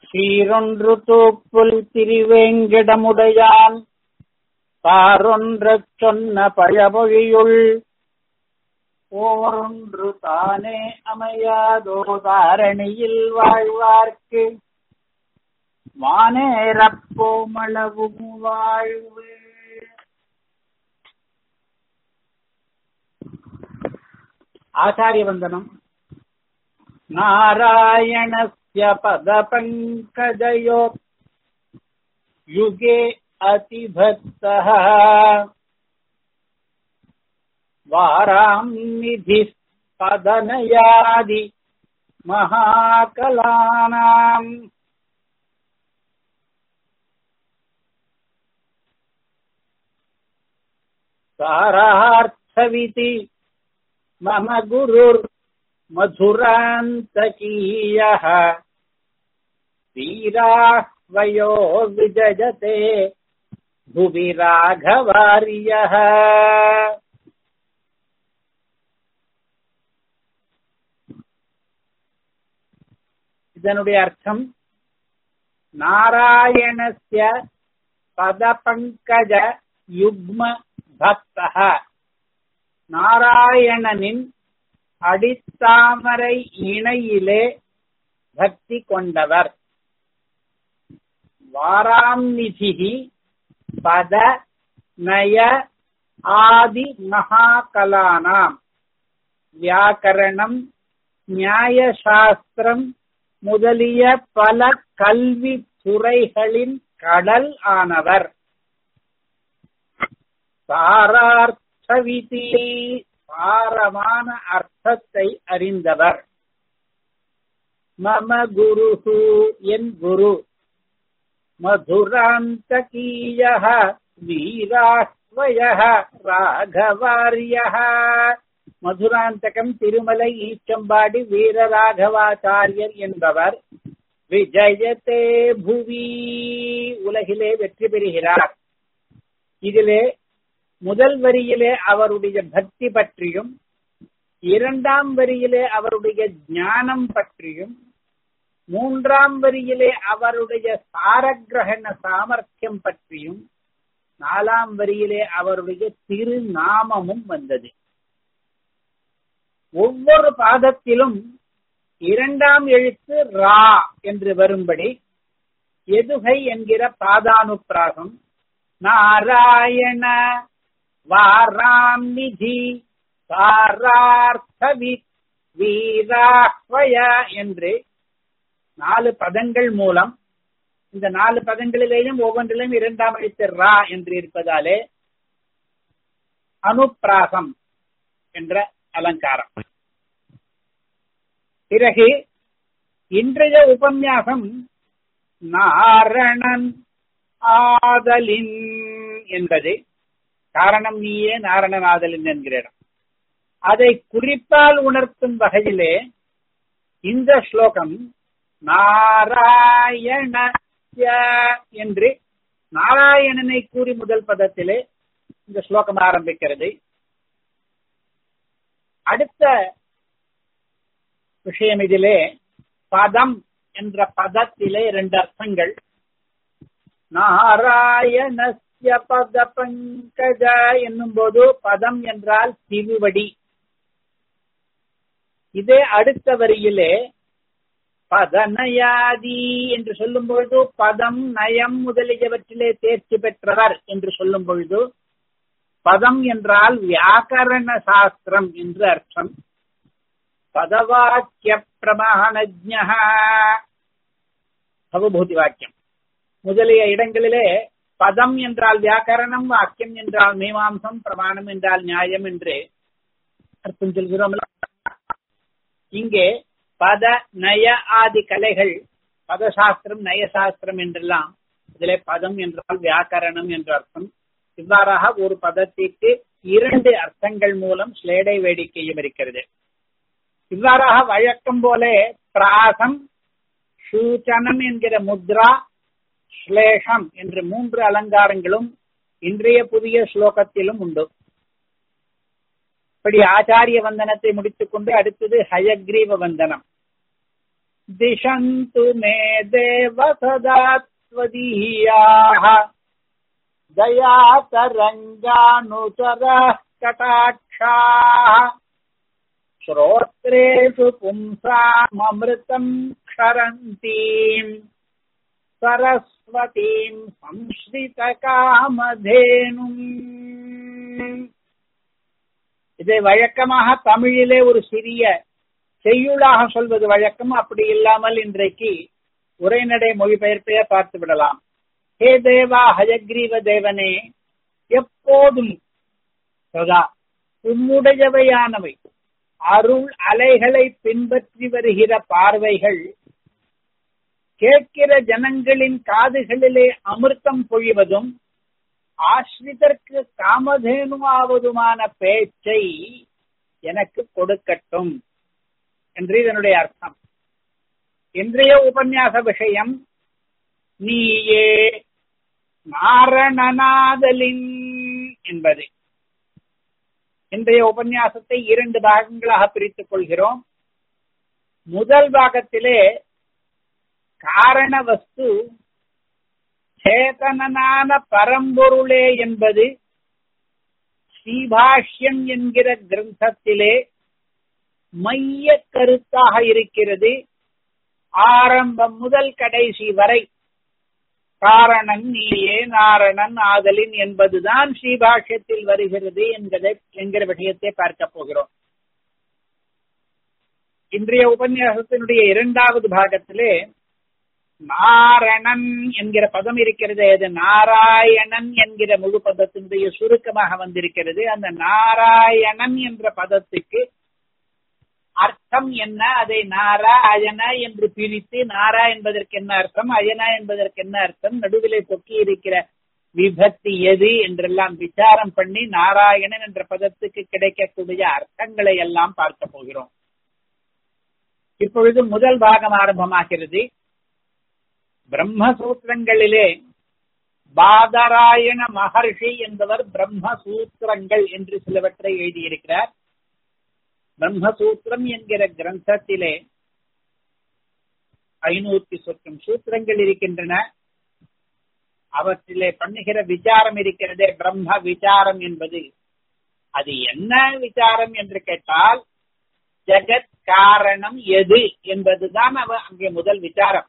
சீரொன்று தூப்புல் திருவேங்கிடமுடையான் பாரொன்றச் சொன்ன பழமொழியுள் ஓரொன்று தானே அமையாதோ தாரணியில் வாழ்வார்க்கு வானேரப்போமளவும் வாழ்வு ஆச்சாரிய வந்தனம் நாராயணஸ்ய பதபங்கஜயோ युगे अतिभक्तः वाराम्निधिः पदनयादि महाकलानाम् सारार्थविति मम गुरुर्मधुरान्तकीयः वीराः वयो विजयते भुवि राघवार्यः இதனுடைய அர்த்தம் நாராயணஸ்ய பதபங்கஜ யுக்ம பக்தः நாராயணனின் அடித்தாமரை இணையிலே பக்தி கொண்டவர் வாராம்நிதிகி பத நய ஆதி மகாகலானாம் வியாக்கரணம் நியாயசாஸ்திரம் முதலிய பல கல்வி துறைகளின் கடல் ஆனவர் சாரார்த்தவிதி சாரமான அர்த்தத்தை அறிந்தவர் மம குரு என் குரு मधुरान्तकीयः வீராஸ்வயः ராகவாரியः மதுராந்தகம் திருமலை ஈச்சம்பாடி வீரராகவாச்சாரியர் என்பவர் விஜயத்தே புவி உலகிலே வெற்றி பெறுகிறார் இதிலே முதல் வரியிலே அவருடைய பக்தி பற்றியும் இரண்டாம் வரியிலே அவருடைய ஞானம் பற்றியும் மூன்றாம் வரியிலே அவருடைய சாரகிரகண சாமர்த்தியம் பற்றியும் நாலாம் வரியிலே அவருடைய திருநாமமும் வந்தது ஒவ்வொரு பாதத்திலும் இரண்டாம் எழுத்து ரா என்று வரும்படி எதுகை என்கிற பாதானுப்பிராகம் நாராயண வாராம் நிதி சாரார்த்தவி வீராஹ்வய என்று நாலு பதங்கள் மூலம் இந்த நாலு பதங்களிலேயும் ஒவ்வொன்றிலும் இரண்டாம் எழுத்து ரா என்று இருப்பதாலே அனுப்பிராசம் என்ற அலங்காரம் பிறகு இன்றைய உபன்யாசம் நாரணன் ஆதலின் என்பது காரணம் நீயே நாரணன் ஆதலின் என்கிற இடம் அதை குறிப்பால் உணர்த்தும் வகையிலே இந்த ஸ்லோகம் நாராயண என்று நாராயணனை கூறி முதல் பதத்திலே இந்த ஸ்லோகம் ஆரம்பிக்கிறது அடுத்த விஷயம் இதிலே பதம் என்ற பதத்திலே இரண்டு அர்த்தங்கள் நாராயணஸ்ய பத பங்கஜ என்னும் போது பதம் என்றால் திருவடி இதே அடுத்த வரியிலே பதநயாதி என்று சொல்லும் பொழுது பதம் நயம் முதலியவற்றிலே தேர்ச்சி பெற்றவர் என்று சொல்லும் பொழுது பதம் என்றால் வியாக்கரண சாஸ்திரம் என்று அர்த்தம் பதவாக்கிய பிரமாணஜ பவபூதி வாக்கியம் முதலிய இடங்களிலே பதம் என்றால் வியாக்கரணம் வாக்கியம் என்றால் மீமாம்சம் பிரமாணம் என்றால் நியாயம் என்று அர்த்தம் சொல்கிறோம் இங்கே பத நய ஆதி கலைகள் பதசாஸ்திரம் நயசாஸ்திரம் என்றெல்லாம் இதிலே பதம் என்றால் வியாக்கரணம் என்ற அர்த்தம் இவ்வாறாக ஒரு பதத்திற்கு இரண்டு அர்த்தங்கள் மூலம் ஸ்லேடை வேடிக்கையும் இருக்கிறது இவ்வாறாக வழக்கம் போல பிராசம் சூச்சனம் என்கிற முத்ரா ஸ்லேஷம் என்ற மூன்று அலங்காரங்களும் இன்றைய புதிய ஸ்லோகத்திலும் உண்டு இப்படி ஆச்சாரிய வந்தனத்தை முடித்துக் கொண்டு அடுத்தது ஹயக்ரீவ வந்தனம் दिशन्तु मे देव सदा त्वदीयाः दयातरङ्गानुचरः कटाक्षाः श्रोत्रेषु पुंसाममृतम् क्षरन्तीम् सरस्वतीम् संஸ்ரிதகாமதேனும் இதை வழக்கமாக தமிழிலே ஒரு சிறிய செய்யுளாக சொல்வது வழக்கம் அப்படி இல்லாமல் இன்றைக்கு உரைநடை மொழிபெயர்ப்பையே பார்த்து விடலாம் ஹே தேவா ஹயக்ரீவ தேவனே எப்போதும் சதா உம்முடையவையானவை அருள் அலைகளை பின்பற்றி வருகிற பார்வைகள் கேட்கிற ஜனங்களின் காதுகளிலே அமிர்தம் பொழிவதும் ஆசிரிதற்கு காமதேனுவாவதுமான பேச்சை எனக்கு கொடுக்கட்டும் என்று இதனுடைய அர்த்தம் இன்றைய உபன்யாச விஷயம் நீயே நாரணநாதலின் என்பது இன்றைய உபன்யாசத்தை இரண்டு பாகங்களாக பிரித்துக் கொள்கிறோம் முதல் பாகத்திலே காரண வஸ்து சேதனனான பரம்பொருளே என்பது ஸ்ரீபாஷ்யம் என்கிற கிரந்தத்திலே மைய கருத்தாக இருக்கிறது ஆரம்பம் முதல் கடைசி வரை காரணன் நீயே நாரணன் ஆதலின் என்பதுதான் ஸ்ரீபாஷ்யத்தில் வருகிறது என்கிறதை என்கிற விஷயத்தை பார்க்க போகிறோம் இன்றைய உபன்யாசத்தினுடைய இரண்டாவது பாகத்திலே நாரணன் என்கிற பதம் இருக்கிறது அது நாராயணன் என்கிற முழு பதத்தினுடைய சுருக்கமாக வந்திருக்கிறது அந்த நாராயணன் என்ற பதத்துக்கு அர்த்தம் என்ன அதை நாரா அயன என்று பிரித்து நாரா என்பதற்கு என்ன அர்த்தம் அயனா என்பதற்கு என்ன அர்த்தம் நடுவிலே தொக்கி இருக்கிற விபக்தி எது என்றெல்லாம் விசாரம் பண்ணி நாராயணன் என்ற பதத்துக்கு கிடைக்கக்கூடிய அர்த்தங்களை எல்லாம் பார்க்க போகிறோம் இப்பொழுது முதல் பாகம் ஆரம்பமாகிறது பிரம்மசூத்திரங்களிலே பாதராயண மகர்ஷி என்பவர் பிரம்மசூத்திரங்கள் என்று சிலவற்றை எழுதியிருக்கிறார் பிரம்மசூத்திரம் என்கிற கிரந்தத்திலே ஐநூத்தி சொற்கும் சூத்திரங்கள் இருக்கின்றன அவற்றிலே பண்ணுகிற விசாரம் இருக்கிறதே பிரம்ம விசாரம் என்பது அது என்ன விசாரம் என்று கேட்டால் ஜெகத் காரணம் எது என்பதுதான் அவ அங்கே முதல் விசாரம்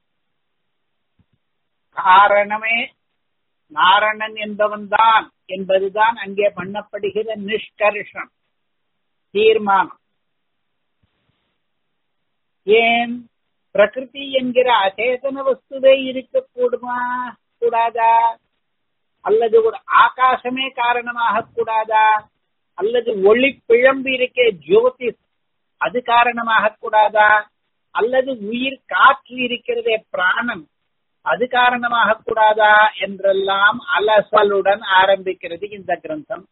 காரணமே நாரணன் என்பவன் தான் என்பதுதான் அங்கே பண்ணப்படுகிற நிஷ்கர்ஷம் தீர்மானம் ஏன் பிரகிருதி என்கிற அச்சேதன வஸ்துவே இருக்கக்கூடுமா கூடாதா அல்லது ஒரு ஆகாசமே காரணமாக கூடாதா அல்லது ஒளி பிழம்பு இருக்கே ஜோதிஷ் அது காரணமாக கூடாதா அல்லது உயிர் காற்று இருக்கிறதே பிராணம் அது காரணமாக கூடாதா என்றெல்லாம் அலசலுடன் ஆரம்பிக்கிறது இந்த கிரந்தம்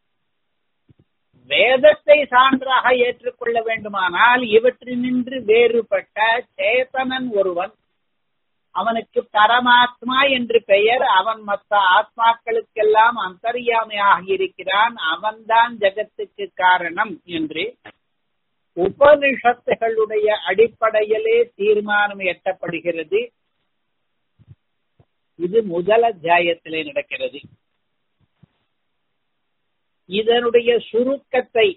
வேதத்தை சான்றாக ஏற்றுக்கொள்ள வேண்டுமானால் இவற்றினின்று வேறுபட்ட சேத்தனன் ஒருவன் அவனுக்கு பரமாத்மா என்று பெயர் அவன் மற்ற ஆத்மாக்களுக்கெல்லாம் அந்தரியாமையாக இருக்கிறான் அவன்தான் ஜெகத்துக்கு காரணம் என்று உபனிஷத்துகளுடைய அடிப்படையிலே தீர்மானம் எட்டப்படுகிறது இது முதல் அத்தியாயத்திலே நடக்கிறது இதனுடைய சுருக்கத்தை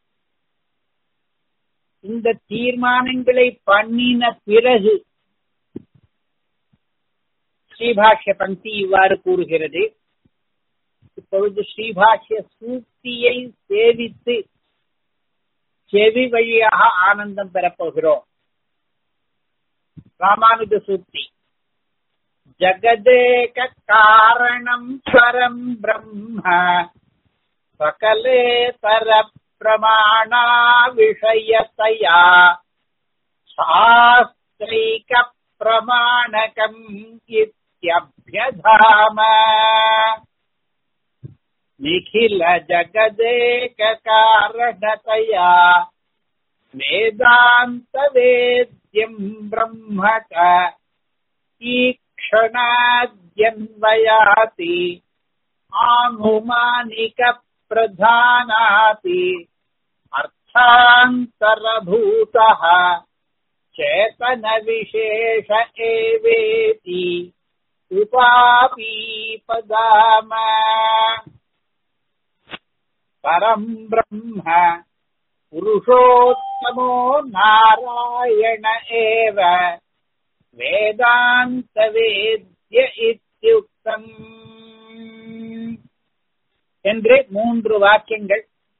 இந்த தீர்மானங்களை பண்ணின பிறகு ஸ்ரீபாஷ்ய பங்கி இவ்வாறு கூறுகிறது இப்பொழுது ஸ்ரீபாஷ்ய சூக்தியை சேவித்து செவி வழியாக ஆனந்தம் பெறப்போகிறோம் ராமானுஜ சூக்தி ஜகதேக காரணம் பரம் பிரம்ம सकलेतर प्रमाणा विषयतया शास्त्रैक प्रमाणकम् इत्यभ्यधाम निखिल जगदेक कारणतया वेदान्तवेद्यम् ब्रह्म च ईक्षणाद्यन्वयाति आनुमानिक प्रधानाति अर्थान्तरभूतः चेतन विशेष एवेति उपापी पदाम परम् ब्रह्म पुरुषोत्तमो नारायण एव வேதாந்தவேத்ய இத்தியுக்தம் என்று மூன்று வாக்கியங்கள்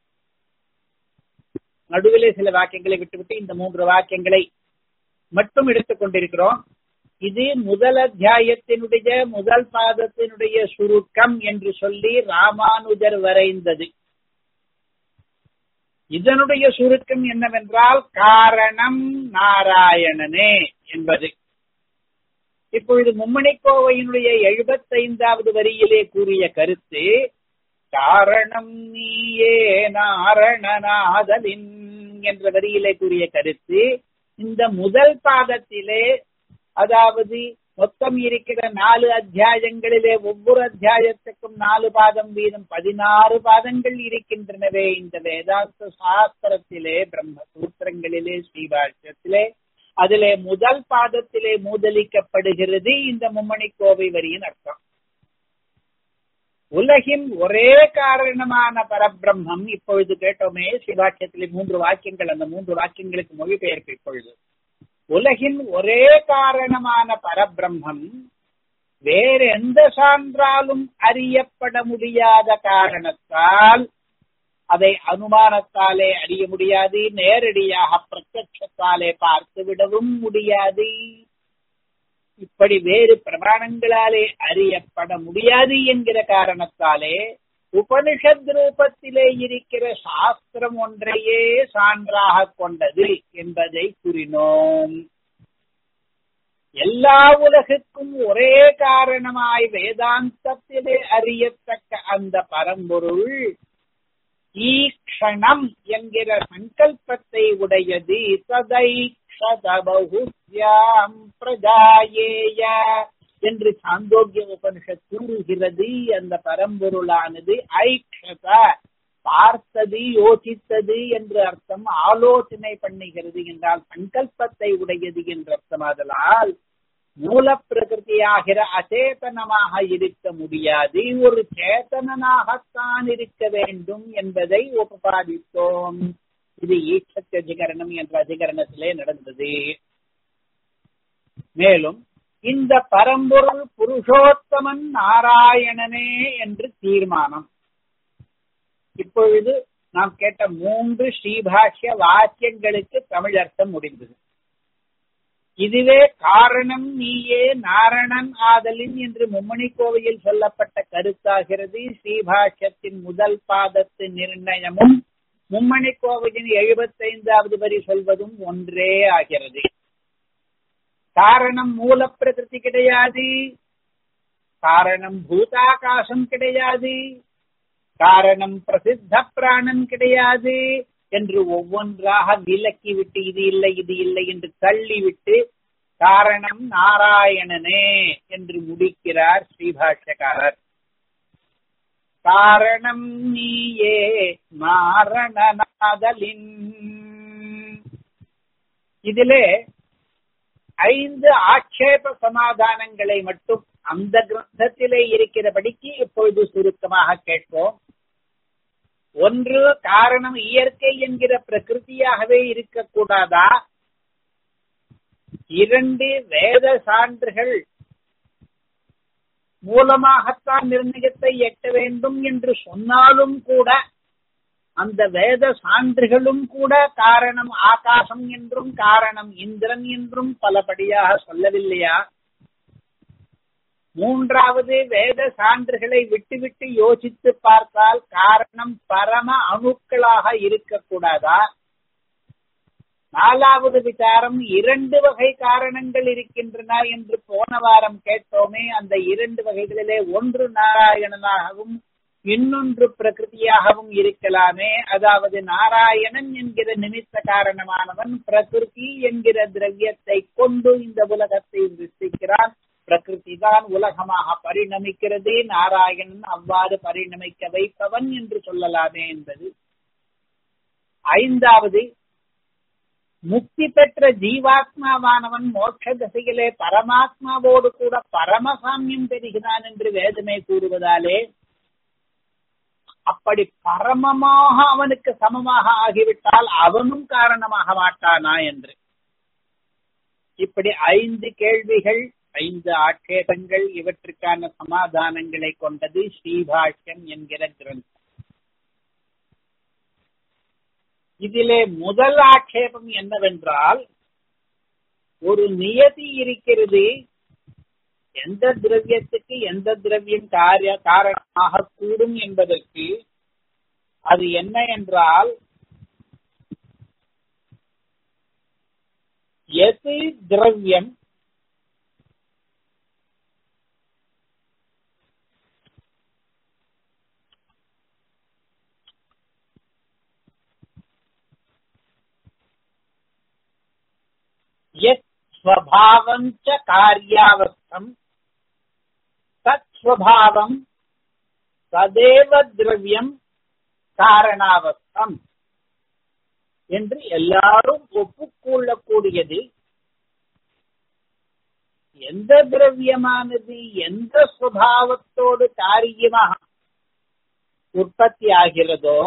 நடுவிலே சில வாக்கியங்களை விட்டுவிட்டு இந்த மூன்று வாக்கியங்களை மட்டும் எடுத்துக் கொண்டிருக்கிறோம் இது முதல் அத்தியாயத்தினுடைய முதல் பாதத்தினுடைய சுருக்கம் என்று சொல்லி ராமானுஜர் வரைந்தது இதனுடைய சுருக்கம் என்னவென்றால் காரணம் நாராயணனே என்பது இப்பொழுது மும்மணிக்கோவையினுடைய எழுபத்தைந்தாவது வரியிலே கூறிய கருத்து காரணம் நீயே நாரணநாதலின் என்ற வரியிலே கூறிய கருத்து இந்த முதல் பாதத்திலே அதாவது மொத்தம் இருக்கிற நாலு அத்தியாயங்களிலே ஒவ்வொரு அத்தியாயத்துக்கும் நாலு பாதம் வீதம் பதினாறு பாதங்கள் இருக்கின்றனவே இந்த வேதாந்த சாஸ்திரத்திலே பிரம்ம சூத்திரங்களிலே ஸ்ரீபாஷ்யத்திலே அதிலே முதல் பாதத்திலே மூதலிக்கப்படுகிறது இந்த மும்மணி கோவை வரியின் அர்த்தம் உலகின் ஒரே காரணமான பரபிரம்மம் இப்பொழுது கேட்டோமே சிவாக்கியத்திலே மூன்று வாக்கியங்கள் அந்த மூன்று வாக்கியங்களுக்கு மொழிபெயர்ப்பு இப்பொழுது உலகின் ஒரே காரணமான பரபிரம்மம் வேற எந்த சான்றாலும் அறியப்பட முடியாத காரணத்தால் அதை அனுமானத்தாலே அறிய முடியாது நேரடியாக பிரத்யட்சத்தாலே பார்த்து விடவும் முடியாது இப்படி வேறு பிரமாணங்களாலே அறியப்பட முடியாது என்கிற காரணத்தாலே உபனிஷத் ரூபத்திலே இருக்கிற சாஸ்திரம் ஒன்றையே சான்றாக கொண்டது என்பதை கூறினோம் எல்லா உலகுக்கும் ஒரே காரணமாய் வேதாந்தத்திலே அறியத்தக்க அந்த பரம்பொருள் ஈக்ஷணம் என்கிற சங்கல்பத்தை உடையது சதைக்ஷதபகுஸ்யாம் பிரஜாயேய என்று சாந்தோக்கிய உபனிஷத் கூறுகிறது அந்த பரம்பொருளானது ஐக்ஷத பார்த்தது யோசித்தது என்று அர்த்தம் ஆலோசனை பண்ணுகிறது என்றால் சங்கல்பத்தை உடையது என்று அர்த்தமாதலால் மூல பிரகிருதியாகிற அச்சேதனமாக இருக்க முடியாது ஒரு சேத்தனனாகத்தான் இருக்க வேண்டும் என்பதை உபபாதித்தோம் இது ஈட்சத்து அதிகரணம் என்ற அதிகரணத்திலே நடந்தது மேலும் இந்த பரம்பொருள் புருஷோத்தமன் நாராயணனே என்று தீர்மானம் இப்பொழுது நாம் கேட்ட மூன்று ஸ்ரீபாஷ்ய வாக்கியங்களுக்கு தமிழ் அர்த்தம் முடிந்தது இதுவே காரணம் நீயே நாரணன் ஆதலின் என்று மும்மணி கோவையில் சொல்லப்பட்ட கருத்தாகிறது ஸ்ரீபாஷ்யத்தின் முதல் பாதத்து நிர்ணயமும் மும்மணி கோவையின் எழுபத்தைந்தாவது வரி சொல்வதும் ஒன்றே ஆகிறது காரணம் மூல பிரகிருதி கிடையாது காரணம் பூதாகாசம் கிடையாது காரணம் பிரசித்த பிராணன் கிடையாது என்று ஒவ்வொன்றாக விலக்கி விட்டு இது இல்லை இது இல்லை என்று தள்ளிவிட்டு காரணம் நாராயணனே என்று முடிக்கிறார் ஸ்ரீபாஷ்யக்காரர் காரணம் நீயே நாரணநாதலின் இதிலே ஐந்து ஆட்சேப சமாதானங்களை மட்டும் அந்த கிரந்தத்திலே இருக்கிறபடிக்கு இப்பொழுது சுருக்கமாக கேட்போம் ஒன்று காரணம் இயற்கை என்கிற பிரகிருதியாகவே இருக்கக்கூடாதா இரண்டு வேத சான்றுகள் மூலமாகத்தான் நிர்ணயத்தை எட்ட வேண்டும் என்று சொன்னாலும் கூட அந்த வேத சான்றுகளும் கூட காரணம் ஆகாசம் என்றும் காரணம் இந்திரன் என்றும் பலபடியாக சொல்லவில்லையா மூன்றாவது வேத சான்றுகளை விட்டுவிட்டு யோசித்து பார்த்தால் காரணம் பரம அணுக்களாக இருக்கக்கூடாதா நாலாவது விசாரம் இரண்டு வகை காரணங்கள் இருக்கின்றன என்று போன வாரம் கேட்டோமே அந்த இரண்டு வகைகளிலே ஒன்று நாராயணனாகவும் இன்னொன்று பிரகிருதியாகவும் இருக்கலாமே அதாவது நாராயணன் என்கிற நிமித்த காரணமானவன் பிரகிருதி என்கிற திரவியத்தை கொண்டு இந்த உலகத்தை சிருஷ்டிக்கிறான் பிரகிருதி தான் உலகமாக பரிணமிக்கிறது நாராயணன் அவ்வாறு பரிணமிக்க வைப்பவன் என்று சொல்லலாமே என்பது ஐந்தாவது முக்தி பெற்ற ஜீவாத்மாவானவன் மோட்ச திசையிலே பரமாத்மாவோடு கூட பரமசாமியம் பெறுகிறான் என்று வேதமே கூறுவதாலே அப்படி பரமமாக அவனுக்கு சமமாக ஆகிவிட்டால் அவனும் காரணமாக மாட்டானா என்று இப்படி ஐந்து கேள்விகள் ஐந்து ஆட்சேபங்கள் இவற்றுக்கான சமாதானங்களை கொண்டது ஸ்ரீபாஷ்யம் என்கிற கிரந்தம் இதிலே முதல் ஆட்சேபம் என்னவென்றால் ஒரு நியதி இருக்கிறது எந்த திரவியத்துக்கு எந்த திரவியம் காரிய காரணமாக கூடும் என்பதற்கு அது என்ன என்றால் எது திரவியம் यत् स्वभावं च कार्यावस्थम् तत् स्वभावம் ததேவ திரவியம் காரணாவஸ்தம் என்று எல்லாரும் ஒப்புக்கொள்ளக்கூடியது எந்த திரவியமானது எந்த சுபாவத்தோடு காரியமாக உற்பத்தி ஆகிறதோ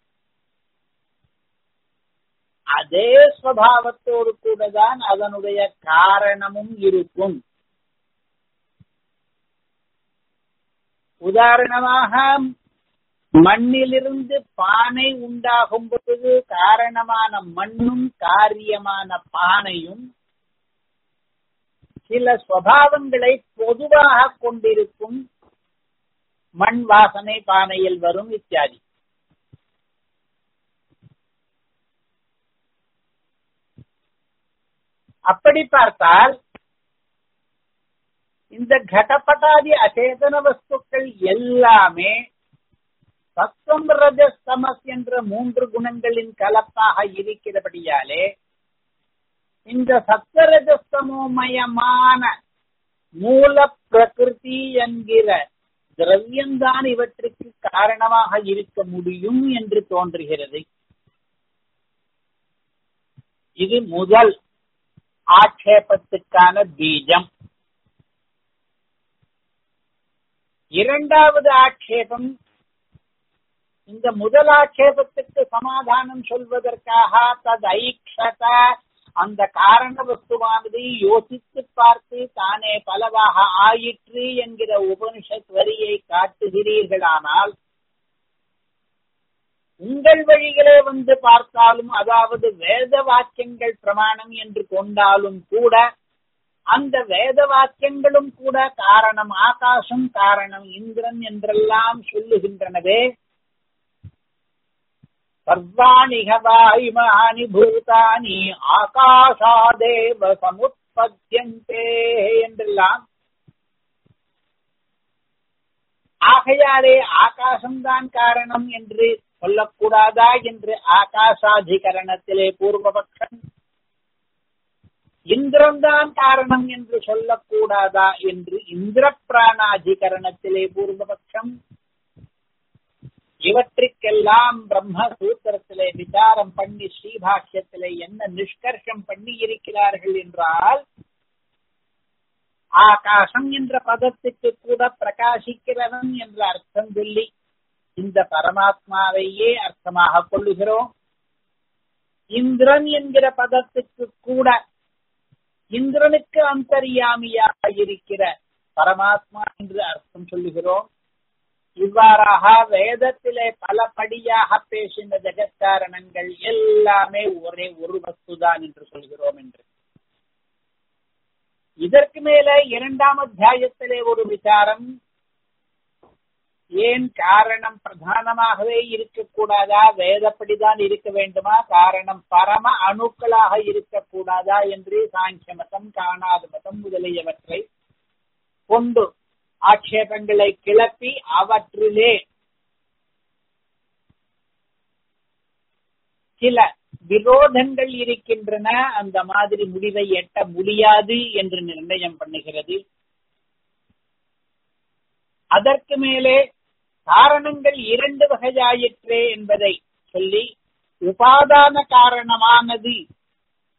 அதே சுவாவத்தோடு கூட தான் அதனுடைய காரணமும் இருக்கும் உதாரணமாக மண்ணிலிருந்து பானை உண்டாகும் பொழுது காரணமான மண்ணும் காரியமான பானையும் சில சுவாவங்களை பொதுவாக கொண்டிருக்கும் மண் வாசனை பானையில் வரும் இத்தியாதி அப்படி பார்த்தால் இந்த கடப்பட்டாதி அச்சேதன வஸ்துக்கள் எல்லாமே சத்வம் ரஜஸ்தமஸ் என்ற மூன்று குணங்களின் கலப்பாக இருக்கிறபடியாலே இந்த சத்வரஜஸ்தமோமயமான மூல பிரகிருதி என்கிற திரவியம்தான் இவற்றுக்கு காரணமாக இருக்க முடியும் என்று தோன்றுகிறது இது முதல் ஆட்சேபத்துக்கான பீஜம் இரண்டாவது ஆட்சேபம் இந்த முதல் ஆட்சேபத்துக்கு சமாதானம் சொல்வதற்காக தத் ஐக்ஷத அந்த காரண வஸ்துவானது யோசித்து பார்த்து தானே பலவாக ஆயிற்று என்கிற உபனிஷத் வரியை காட்டுகிறீர்களானால் உங்கள் வழிகளே வந்து பார்த்தாலும் அதாவது வேத வாக்கியங்கள் பிரமாணம் என்று கொண்டாலும் கூட அந்த வேத வாக்கியங்களும் கூட காரணம் ஆகாசம் காரணம் இந்திரன் என்றெல்லாம் சொல்லுகின்றனவே சர்வாணிகவாயுமானி பூதானி ஆகாஷாதேவ சமுத்பத்தியந்தே என்றெல்லாம் ஆகையாலே ஆகாசம்தான் காரணம் என்று சொல்லக்கூடாதா என்று ஆகாசாதிகரணத்திலே பூர்வபக்ஷம் இந்திரம்தான் காரணம் என்று சொல்லக்கூடாதா என்று இந்திர பிராணாதிகரணத்திலே பூர்வபக்ஷம் இவற்றுக்கெல்லாம் பிரம்ம சூத்திரத்திலே விசாரம் பண்ணி ஸ்ரீபாஷ்யத்திலே என்ன நிஷ்கர்ஷம் பண்ணி இருக்கிறார்கள் என்றால் ஆகாசம் என்ற பதத்துக்கு கூட பிரகாசிக்கிறவன் என்ற அர்த்தம் சொல்லி இந்த பரமாத்மாவையே அர்த்தமாக கொள்ளுகிறோம் இந்திரன் என்கிற பதத்துக்கு கூட இந்திரனுக்கு அந்தரியாமியாக இருக்கிற பரமாத்மா என்று அர்த்தம் சொல்லுகிறோம் இவ்வாறாக வேதத்திலே பலபடியாக பேசின ஜெகத்காரணங்கள் எல்லாமே ஒரே ஒரு வஸ்துதான் என்று சொல்கிறோம் என்று இதற்கு மேல இரண்டாம் அத்தியாயத்திலே ஒரு விசாரம் ஏன் காரணம் பிரதானமாகவே இருக்கக்கூடாதா வேதப்படிதான் இருக்க வேண்டுமா காரணம் பரம அணுக்களாக இருக்கக்கூடாதா என்று சாங்கிய மதம் காணாத மதம் முதலியவற்றை கொண்டு ஆட்சேபங்களை கிளப்பி அவற்றிலே சில விரோதங்கள் இருக்கின்றன அந்த மாதிரி முடிவை எட்ட முடியாது என்று நிர்ணயம் பண்ணுகிறது அதற்கு மேலே காரணங்கள் இரண்டு வகையாயிற்றே என்பதை சொல்லி உபாதான காரணமானது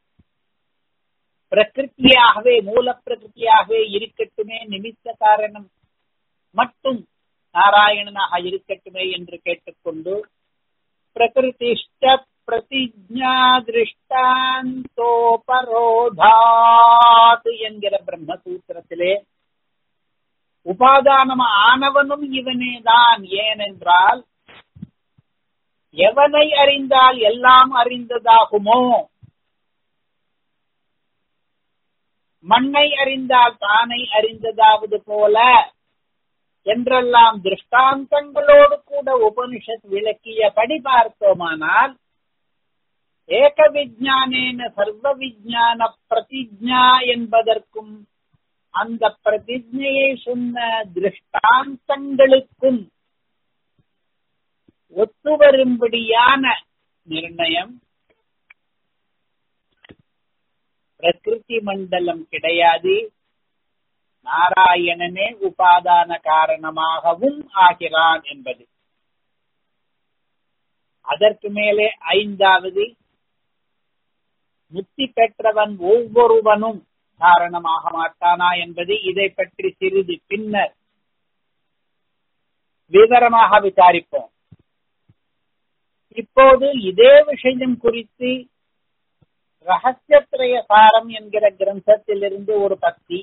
பிரகிருத்தியாகவே மூல பிரகிருத்தியாகவே இருக்கட்டுமே நிமித்த காரணம் மட்டும் நாராயணனாக இருக்கட்டுமே என்று கேட்டுக்கொண்டு பிரகிருதிஷ்ட பிரதிஜா திருஷ்டாந்தோபரோதாத் என்கிற பிரம்மசூத்திரத்திலே உபாதானம் ஆனவனும் இவனேதான் ஏனென்றால் எவனை அறிந்தால் எல்லாம் அறிந்ததாகுமோ மண்ணை அறிந்தால் தானை அறிந்ததாவது போல என்றெல்லாம் திருஷ்டாந்தங்களோடு கூட உபனிஷத் விளக்கியபடி பார்த்தோமானால் ஏக விஜானேன சர்வ விஜான பிரதிஜா என்பதற்கும் அந்த பிரதிஜையை சொன்ன திருஷ்டாந்தங்களுக்கும் ஒத்துவரும்படியான நிர்ணயம் பிரகிருதி மண்டலம் கிடையாது நாராயணனே உபாதான காரணமாகவும் ஆகிறான் என்பது அதற்கு மேலே ஐந்தாவது முத்தி பெற்றவன் ஒவ்வொருவனும் காரணமாக மாட்டானா என்பது இதை பற்றி சிறிது பின்னர் விவரமாக விசாரிப்போம் இப்போது இதே விஷயம் குறித்து ரகசியத்திரய சாரம் என்கிற கிரந்தத்திலிருந்து ஒரு பக்தி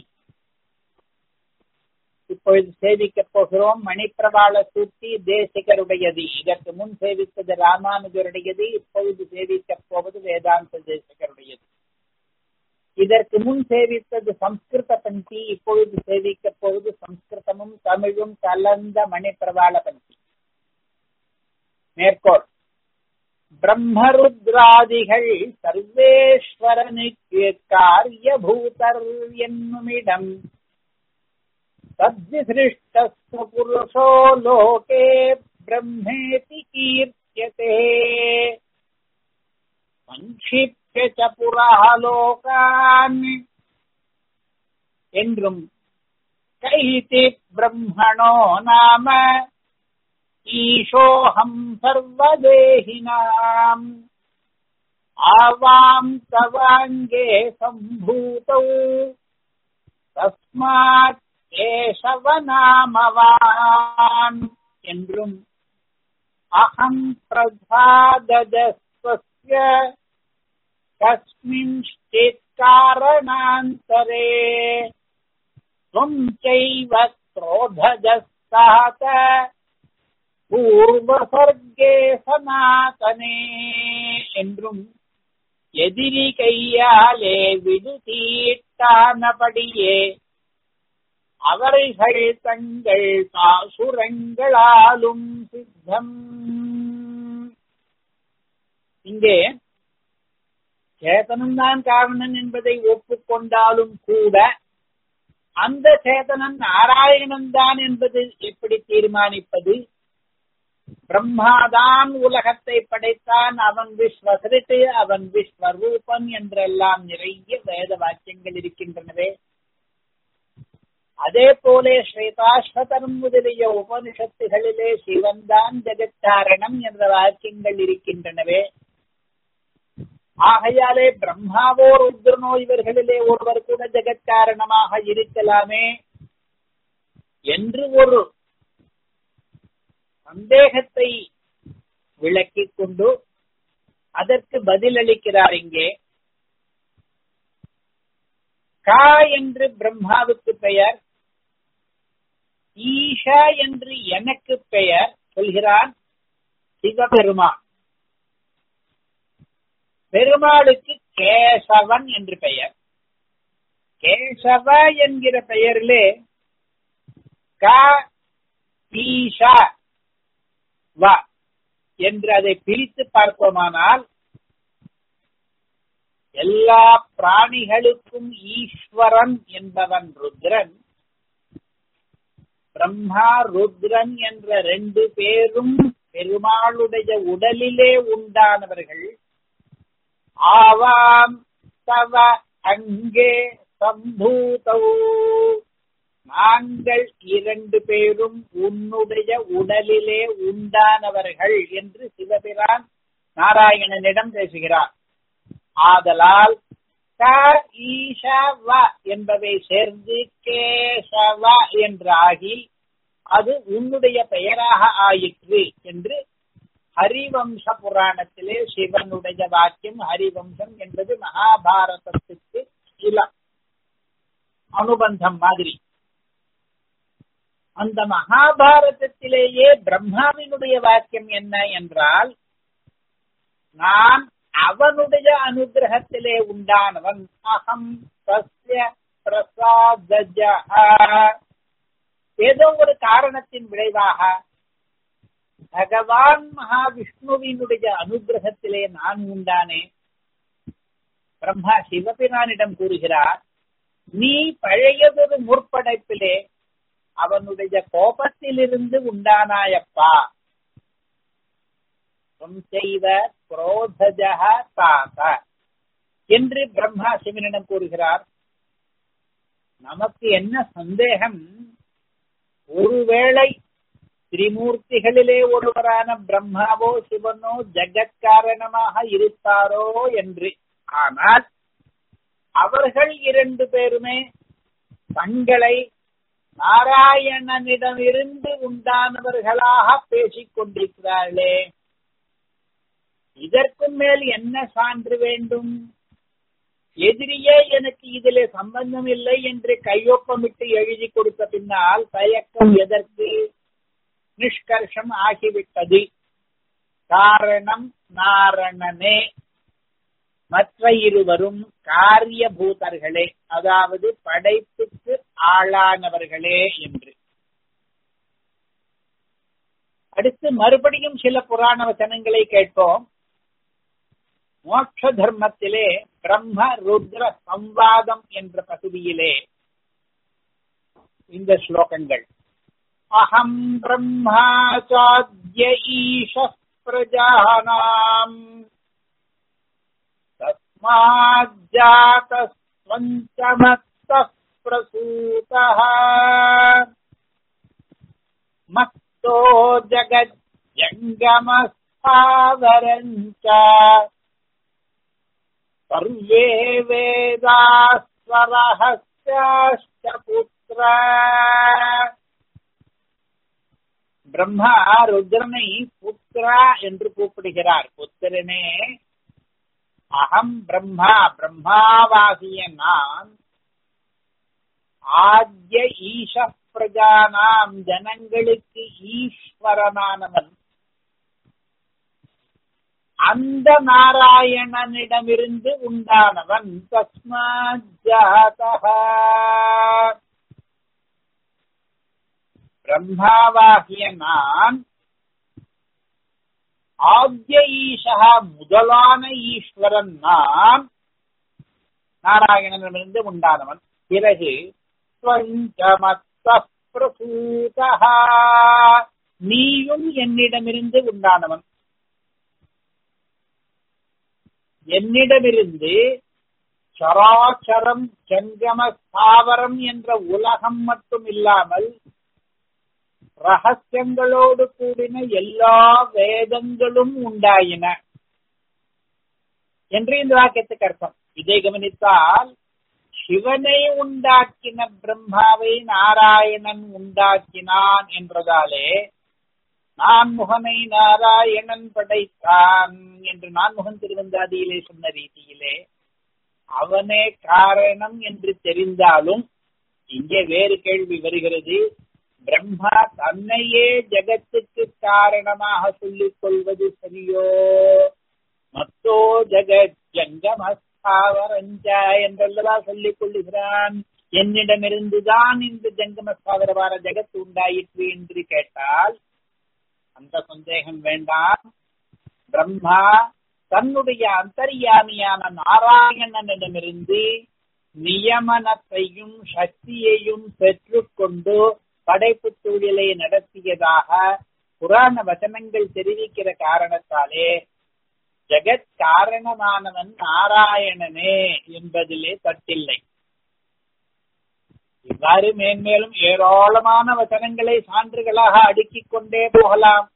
இப்பொழுது சேவிக்கப் போகிறோம் மணிப்பிரபாள சூட்டி தேசிகருடையது இதற்கு முன் சேவித்தது ராமானுஜருடையது இப்பொழுது சேவிக்கப் போவது வேதாந்த தேசிகருடையது இதற்கு முன் சேவித்தது சம்ஸ்கிருத பந்தி இப்பொழுது சேவிக்கப் போவது சம்ஸ்கிருதமும் தமிழும் கலந்த மணிப்பிரபாள பந்தி மேற்கோள் பிரம்மருத்ராதிகள் சர்வேஸ்வரனுக்கு காரியபூதர் என்னுமிடம் तद्विसृष्टस्तु पुरुषो लोके ब्रह्मेति कीर्त्यते संक्षिप्य च पुरः लोकान् என்றும் கைதி பிரம்மணோ நாம ஈஷோஹம் சர்வதேகினாம் ஆவாம் தவாங்கே சம்பூதௌ தஸ்மாத் கேசவநாமவான் என்றும் அகம் பிரசாதஸ்வஸ்ய கஸ்மின்ஷ்டித் காரணாந்தரே त्वं चैव क्रोधजस्तात பூர்வசர்க்கே சனாதனே என்றும் எதிரி கையாலே விடுதீட்டானபடியே அவர்கள் தங்கள் பாசுரங்களாலும் சித்தம் இங்கே சேதனம்தான் காரணன் என்பதை ஒப்புக்கொண்டாலும் கூட அந்த சேதனன் நாராயணன் தான் என்பது எப்படி தீர்மானிப்பது பிரம்மாதான் உலகத்தை படைத்தான் அவன் விஸ்வசிருட்டு அவன் விஸ்வரூபன் என்றெல்லாம் நிறைய வேத வாக்கியங்கள் இருக்கின்றனவே அதே போல ஸ்வேதாஸ்வதரம் முதலிய உபனிஷத்துகளிலே சிவன்தான் ஜெகத்தாரணம் என்ற வாக்கியங்கள் இருக்கின்றனவே ஆகையாலே பிரம்மாவோ ருத்ரனோ இவர்களிலே ஒருவர் கூட ஜெகத்காரணமாக இருக்கலாமே என்று ஒரு சந்தேகத்தை விளக்கிக் கொண்டு அதற்கு பதிலளிக்கிறார் இங்கே கா என்று பிரம்மாவுக்கு பெயர் ஈஷா என்று எனக்கு பெயர் சொல்கிறான் சிவபெருமான் பெருமாளுக்கு கேசவன் என்று பெயர் கேசவ என்கிற பெயரிலே க ஈஷா வ என்று அதை பிரித்து பார்ப்போமானால் எல்லா பிராணிகளுக்கும் ஈஸ்வரன் என்பவன் ருத்ரன் பிரம்மா ருத்ரன் என்ற ரெண்டு பேரும் பெருமாளுடைய உடலிலே உண்டானவர்கள் ஆவாம் தவ அங்கே சம்பூதௌ நாங்கள் இரண்டு பேரும் உன்னுடைய உடலிலே உண்டானவர்கள் என்று சிவபிரான் நாராயணனிடம் பேசுகிறார் ஆதலால் க ஈஷவ என்பவை சேர்ந்து கேசவ என்று ஆகி அது உன்னுடைய பெயராக ஆயிற்று என்று ஹரிவம்ச புராணத்திலே சிவனுடைய வாக்கியம் ஹரிவம்சம் என்பது மகாபாரதத்துக்கு சில அனுபந்தம் மாதிரி அந்த மகாபாரதத்திலேயே பிரம்மாவினுடைய வாக்கியம் என்ன என்றால் நான் அவனுடைய அனுகிரகத்திலே உண்டானவன் அகம் சஸ்ய பிரசாதஜ ஏதோ ஒரு காரணத்தின் விளைவாக பகவான் மகாவிஷ்ணுவினுடைய அனுகிரகத்திலே நான் உண்டானே பிரம்மா சிவபிரானிடம் கூறுகிறார் நீ பழையதொரு முற்படைப்பிலே அவனுடைய கோபத்திலிருந்து உண்டானாயப்பா செய்வ குரோதஜக தாத என்று பிரம்மா சிவனிடம் கூறுகிறார் நமக்கு என்ன சந்தேகம் ஒருவேளை திரிமூர்த்திகளிலே ஒருவரான பிரம்மாவோ சிவனோ ஜெகத்காரணமாக இருப்பாரோ என்று ஆனால் அவர்கள் இரண்டு பேருமே தங்களை நாராயணனிடமிருந்து உண்டானவர்களாக பேசிக் கொண்டிருக்கிறார்களே இதற்கும் மேல் என்ன சான்று வேண்டும் எதிரியே எனக்கு இதிலே சம்பந்தம் இல்லை என்று கையொப்பமிட்டு எழுதி கொடுத்த பின்னால் தயக்கம் எதற்கு நிஷ்கர்ஷம் ஆகிவிட்டது காரணம் நாரணனே மற்ற இருவரும் காரியபூதர்களே அதாவது படைப்புக்கு ஆளானவர்களே என்று அடுத்து மறுபடியும் சில புராண வசனங்களை கேட்போம் மோட்ச தர்மத்திலே பிரம்ம ருத்ர சம்வாதம் என்ற பகுதியிலே இந்த ஸ்லோகங்கள் அகம் பிரம்மாச்சாத்ய ஈஷ பிரஜானாம் तस्माज्जातस्वञ्चमत्तः प्रसूतः मत्तो जगज्जङ्गमस्थावरम् च सर्वे वेदास्वरहस्याश्च पुत्र பிரம்மா ருத்ரனை புத்ரா என்று கூப்பிடுகிறார் புத்திரனே அகம் பிரம்மா பிரம்மாவாகிய நான் ஆத்ய ஈஷ பிரஜானாம் ஜனங்களுக்கு ஈஸ்வரனானவன் அந்த நாராயணனிடமிருந்து உண்டானவன் தஸ்மாத் பிரம்மாவாகிய நான் ஆத்ய ஈஷா முதலான ஈஸ்வரன் நான் நாராயணனிடமிருந்து உண்டானவன் பிறகு நீயும் என்னிடமிருந்து உண்டானவன் என்னிடமிருந்து சராச்சரம் ஜங்கம ஸ்தாவரம் என்ற உலகம் மட்டும் இல்லாமல் ரகசியங்களோடு கூடின எல்லா வேதங்களும் உண்டாயின என்று இந்த வாக்கியத்துக்கு அர்த்தம் இதை கவனித்தால் சிவனை உண்டாக்கின பிரம்மாவை நாராயணன் உண்டாக்கினான் என்றதாலே நான் முகனை நாராயணன் படைத்தான் என்று நான் முகன் திருவந்தாதியிலே சொன்ன ரீதியிலே அவனே காரணம் என்று தெரிந்தாலும் இங்கே வேறு கேள்வி வருகிறது பிரம்மா தன்னையே ஜகத்துக்கு காரணமாக சொல்லிக் கொள்வது சரியோ மத்தோ ஜெகத் ஜங்கமஸ்தாவரஞ்சா என்றல்லவா சொல்லிக் கொள்ளுகிறான் என்னிடமிருந்துதான் இந்த ஜங்கமஸ்தாவரவார ஜெகத் உண்டாயிற்று என்று கேட்டால் அந்த சந்தேகம் வேண்டாம் பிரம்மா தன்னுடைய அந்தர்யாமியான நாராயணனிடமிருந்து நியமனத்தையும் சக்தியையும் பெற்றுக்கொண்டு படைப்பு தொழிலை நடத்தியதாக புராண வசனங்கள் தெரிவிக்கிற காரணத்தாலே ஜெகத் காரணமானவன் நாராயணனே என்பதிலே தட்டில்லை இவ்வாறு மேன்மேலும் ஏராளமான வசனங்களை சான்றுகளாக அடுக்கிக் கொண்டே போகலாம்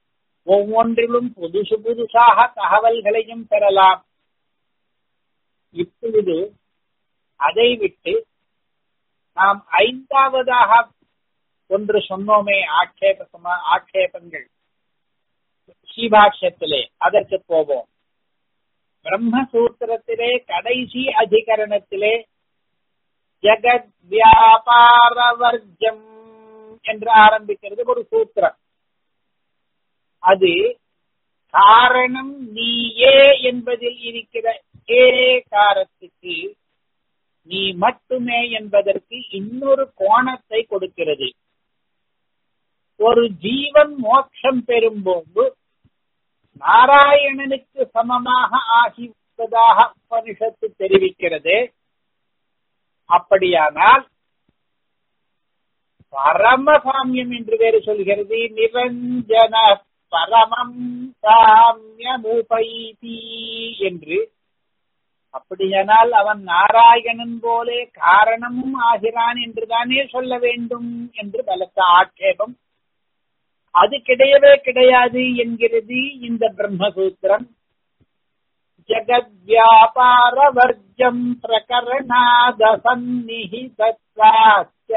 ஒவ்வொன்றிலும் புதுசு புதுசாக தகவல்களையும் பெறலாம் இப்பொழுது அதை விட்டு நாம் ஐந்தாவதாக ஒன்று சொன்னோமே ஆட்சேப ஆட்சேபங்கள் ஸ்ரீபாஷ்யத்திலே அதற்கு போவோம் பிரம்மசூத்திரத்திலே கடைசி அதிகரணத்திலே ஜெகத் வியாபார வர்க்கம் என்று ஆரம்பிக்கிறது ஒரு சூத்திரம் அது காரணம் நீயே என்பதில் இருக்கிற ஏ காரத்துக்கு நீ மட்டுமே என்பதற்கு இன்னொரு கோணத்தை கொடுக்கிறது ஒரு ஜீவன் மோட்சம் பெறும்போது நாராயணனுக்கு சமமாக ஆகிவிட்டதாக உபனிஷத்து தெரிவிக்கிறது அப்படியானால் பரமசாமியம் என்று வேறு சொல்கிறது நிரஞ்சன பரமம் சாமியமுபைதி என்று அப்படியானால் அவன் நாராயணன் போலே காரணமும் ஆகிறான் என்றுதானே சொல்ல வேண்டும் என்று பலத்த ஆட்சேபம் அது கிடையவே கிடையாது என்கிறது இந்த பிரம்மசூத்திரம் ஜகத் வியாபார வர்க்கம் பிரகரணாத சந்நிஹிதத்வாச்ச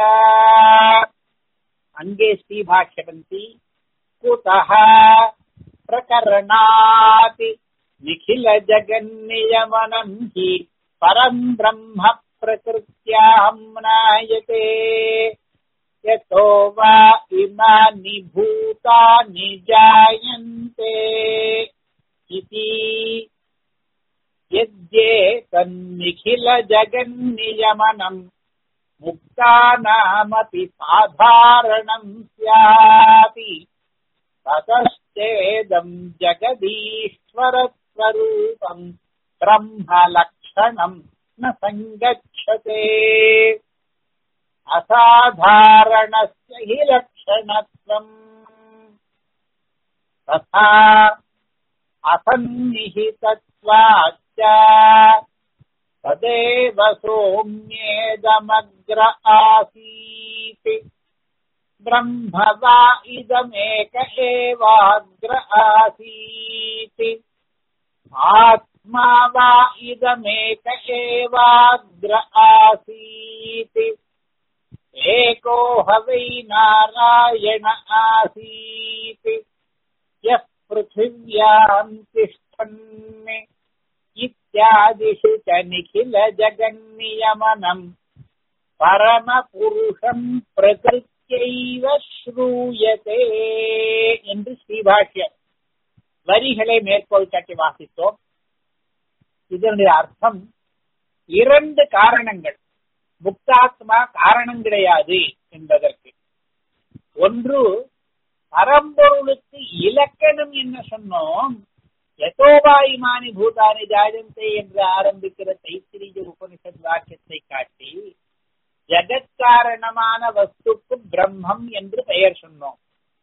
அங்கே ஸ்ரீபாஷ்யவந்தி குதः பிரகரணாத் நிఖில ஜகன்னியமனம் ஹி பரம் பிரம்ம பிரகிருத்யாம் நாயதே यतो वा इमानि भूतानि जायन्ते इति यद्येतन्निखिलजगन्नियमनम् मुक्तानामपि साधारणम् स्याति ततश्चेदम् जगदीश्वरस्वरूपम् ब्रह्मलक्षणम् न सङ्गच्छते असाधारणस्य हि लक्षणत्वम् तथा असन्निहितत्वाच्च तदेव सौम्येदमग्र आसीत् ब्रह्म वा इदमेक एवाग्र आसीत् आत्मा वा इदमेक एवाग्र आसीत् एको ह वै नारायण आसीत् यः पृथिव्याम् तिष्ठन् इत्यादिषु च निखिलजगन्नियमनम् பரமபுருஷம் பிரகிருத்தியைவ ஸ்ரூயதே என்று ஸ்ரீபாஷ்யம் வரிகளை மேற்கோள் காட்டி வாசித்தோம் இதனுடைய அர்த்தம் இரண்டு காரணங்கள் முக்தாத்மா காரணம் கிடையாது என்பதற்கு ஒன்று பரம்பொருளுக்கு இலக்கணம் என்ன சொன்னோம் யதோபாயிமானி பூதானி ஜாயந்தே என்று ஆரம்பிக்கிற தைத்திரிய உபனிஷத் வாக்கியத்தை காட்டி ஜெகத்காரணமான வஸ்துக்கு பிரம்மம் என்று பெயர் சொன்னோம்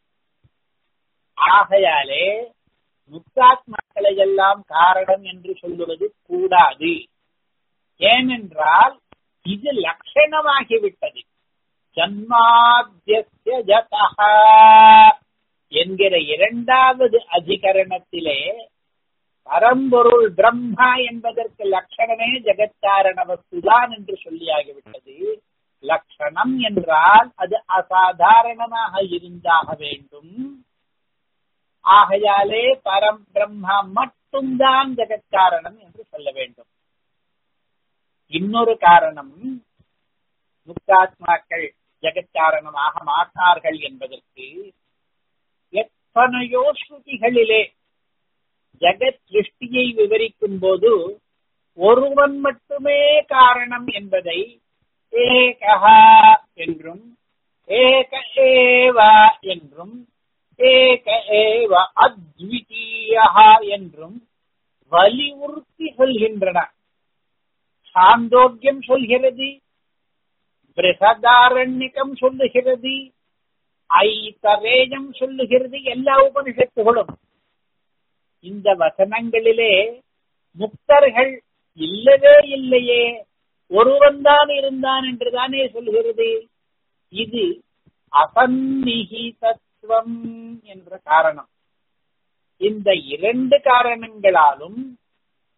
ஆகையாலே முக்தாத்மாக்களை எல்லாம் காரணம் என்று சொல்லுவது கூடாது ஏனென்றால் இது லட்சணமாகிவிட்டது ஜன்மாத்திய ஜதா என்கிற இரண்டாவது அதிகரணத்திலே பரம்பொருள் பிரம்மா என்பதற்கு லட்சணமே ஜெகத்காரண வஸ்துதான் என்று சொல்லியாகிவிட்டது லட்சணம் என்றால் அது அசாதாரணமாக இருந்தாக வேண்டும் ஆகையாலே பரம் பிரம்மா மட்டும்தான் ஜெகத்காரணம் என்று சொல்ல வேண்டும் இன்னொரு காரணம் முக்தாத்மாக்கள் ஜெகத்காரணமாக மாட்டார்கள் என்பதற்கு எத்தனையோ ஸ்ருதிகளிலே ஜெகத் சிருஷ்டியை விவரிக்கும் போது ஒருவன் மட்டுமே காரணம் என்பதை ஏகஹா என்றும் ஏக ஏவா என்றும் ஏக ஏவ அத்விதீயா என்றும் வலியுறுத்தி சொல்கின்றன சாந்தோக்கியம் சொல்கிறது பிரகதாரண்யகம் சொல்லுகிறது ஐத்தரேயம் சொல்லுகிறது எல்லா உபனிஷத்துகளும் இந்த வசனங்களிலே முக்தர்கள் இல்லவே இல்லையே ஒருவன் தான் இருந்தான் என்றுதானே சொல்கிறது இது அசன்னிகிதத்துவம் என்ற காரணம் இந்த இரண்டு காரணங்களாலும்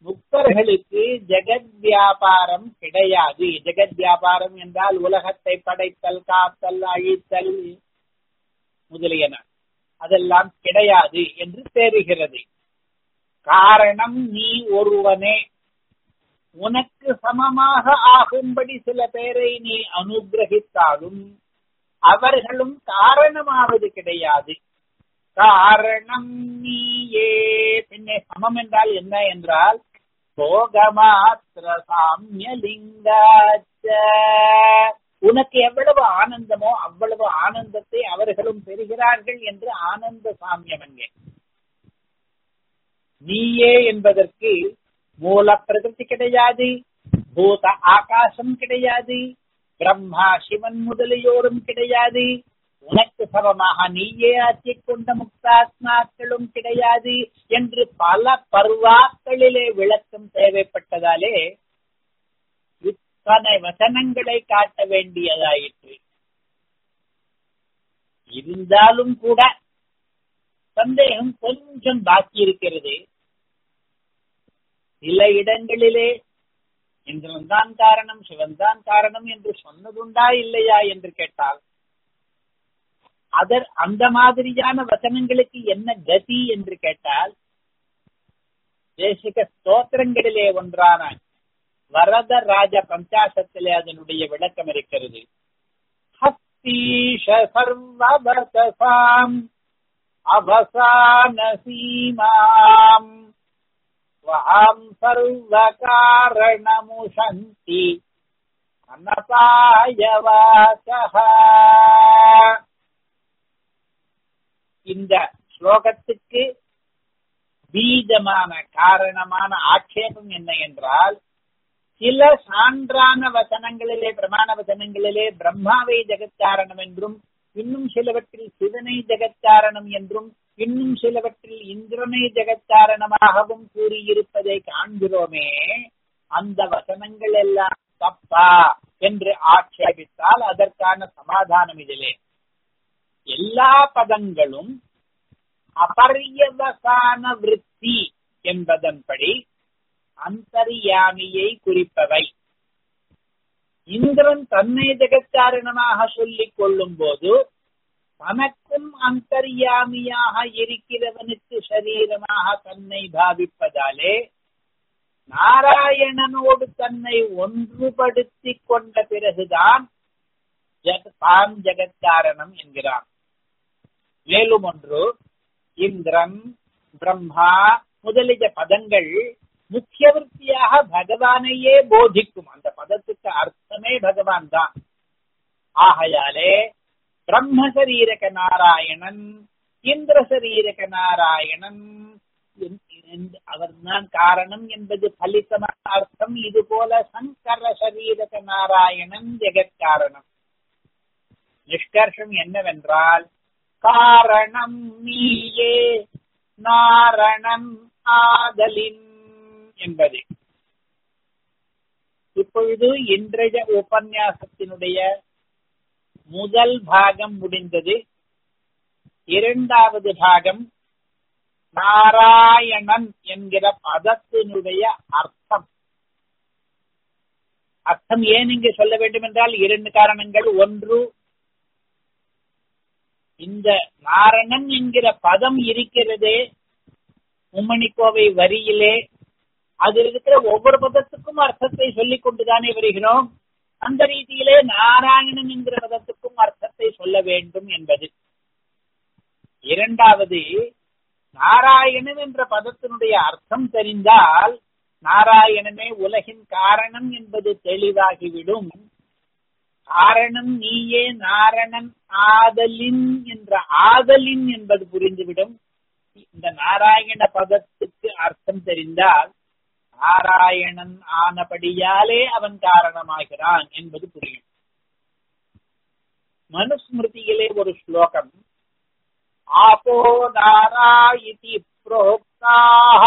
முக்தர்களுக்கு ஜெகத் வியாபாரம் கிடையாது ஜெகத் வியாபாரம் என்றால் உலகத்தை படைத்தல் காத்தல் அழித்தல் முதலியன அதெல்லாம் கிடையாது என்று தெரிகிறது காரணம் நீ ஒருவனே உனக்கு சமமாக ஆகும்படி சில பேரை நீ அனுகிரகித்தாலும் அவர்களும் காரணமாவது கிடையாது காரணம் நீயே பின்னே சமம் என்றால் என்ன என்றால் போகமாத்திர சாமியலிங்காச்ச உனக்கு எவ்வளவு ஆனந்தமோ அவ்வளவு ஆனந்தத்தை அவர்களும் பெறுகிறார்கள் என்று ஆனந்த சாமியம் அங்கே நீயே என்பதற்கு மூல பிரகிருதி கிடையாது பூத ஆகாசம் கிடையாது பிரம்மா சிவன் முதலியோரும் கிடையாது உனக்கு சமமாக நீயே ஆற்றிக் கொண்ட முக்தாத்மாக்களும் கிடையாது என்று பல பருவாக்களிலே விளக்கம் தேவைப்பட்டதாலே இத்தனை வசனங்களை காட்ட வேண்டியதாயிற்று இருந்தாலும் கூட சந்தேகம் கொஞ்சம் பாக்கி இருக்கிறது சில இடங்களிலே இந்திரன் தான் காரணம் சிவன் தான் காரணம் என்று சொன்னதுண்டா இல்லையா என்று கேட்டால் அதர் அந்த மாதிரியான வசனங்களுக்கு என்ன கதி என்று கேட்டால் தேசிக ஸ்தோத்திரங்களிலே ஒன்றான வரத ராஜ பஞ்சாசத்திலே அதனுடைய விளக்கம் இருக்கிறது ஹஸ்தீஷ சர்வபசாம் அவசான சீமாம் ஸ்வாம் சர்வகாரணமுஷந்தி அனபாயவாசக இந்த ஸ்லோகத்துக்கு பீஜமான காரணமான ஆட்சேபம் என்ன என்றால் சில சான்றான வசனங்களிலே பிரமாண வசனங்களிலே பிரம்மாவை ஜெகத்காரணம் என்றும் இன்னும் சிலவற்றில் சிவனை ஜெகத்காரணம் என்றும் இன்னும் சிலவற்றில் இந்திரனை ஜெகத்காரணமாகவும் கூறியிருப்பதை காண்கிறோமே அந்த வசனங்கள் எல்லாம் தப்பா என்று ஆட்சேபித்தால் அதற்கான சமாதானம் இதிலே எல்லா பதங்களும் அபரியவசான விற்பி என்பதன்படி அந்தரியாமியை குறிப்பவை இந்திரன் தன்னை ஜெகச்சாரணமாக சொல்லிக் கொள்ளும் போது தனக்கும் அந்தர்யாமியாக இருக்கிறவனுக்கு சரீரமாக தன்னை பாவிப்பதாலே நாராயணனோடு தன்னை ஒன்றுபடுத்திக் கொண்ட பிறகுதான் தான் ஜெகத்காரணம் என்கிறான் மேலும் ஒன்று இந்திரன் பிரம்மா முதலிய பதங்கள் முக்கியவர்த்தியாக பகவானையே போதிக்கும் அந்த பதத்துக்கு அர்த்தமே பகவான் தான் ஆகையாலே பிரம்ம சரீரக நாராயணன் இந்திர சரீரக நாராயணன் அவர் தான் காரணம் என்பது பலித்தமான அர்த்தம் இது போல சங்கர சரீரக நாராயணன் ஜெகத்காரணம் நிஷ்கர்ஷம் என்னவென்றால் காரணம் நீயே நாரணன் ஆதலின் என்பது இப்பொழுது இன்றைய உபன்யாசத்தினுடைய முதல் பாகம் முடிந்தது இரண்டாவது பாகம் நாராயணன் என்கிற பதத்தினுடைய அர்த்தம் அர்த்தம் ஏன் இங்கு சொல்ல வேண்டும் என்றால் இரண்டு காரணங்கள் ஒன்று இந்த நாரணன் என்கிற பதம் இருக்கிறதே மும்மணிக்கோவை வரியிலே அதில் இருக்கிற ஒவ்வொரு பதத்துக்கும் அர்த்தத்தை சொல்லிக் கொண்டுதானே வருகிறோம் அந்த ரீதியிலே நாராயணன் என்கிற பதத்துக்கும் அர்த்தத்தை சொல்ல வேண்டும் என்பது இரண்டாவது நாராயணன் என்ற பதத்தினுடைய அர்த்தம் தெரிந்தால் நாராயணனே உலகின் காரணம் என்பது தெளிவாகிவிடும் காரணம் நீயே நாரணன் ஆதலின் என்ற ஆதலின் என்பது புரிந்துவிடும் இந்த நாராயண பதத்துக்கு அர்த்தம் தெரிந்தால் நாராயணன் ஆனபடியாலே அவன் காரணமாகிறான் என்பது புரியும் மனுஸ்மிருதியிலே ஒரு ஸ்லோகம் ஆபோ நாராயிதி புரோக்தாக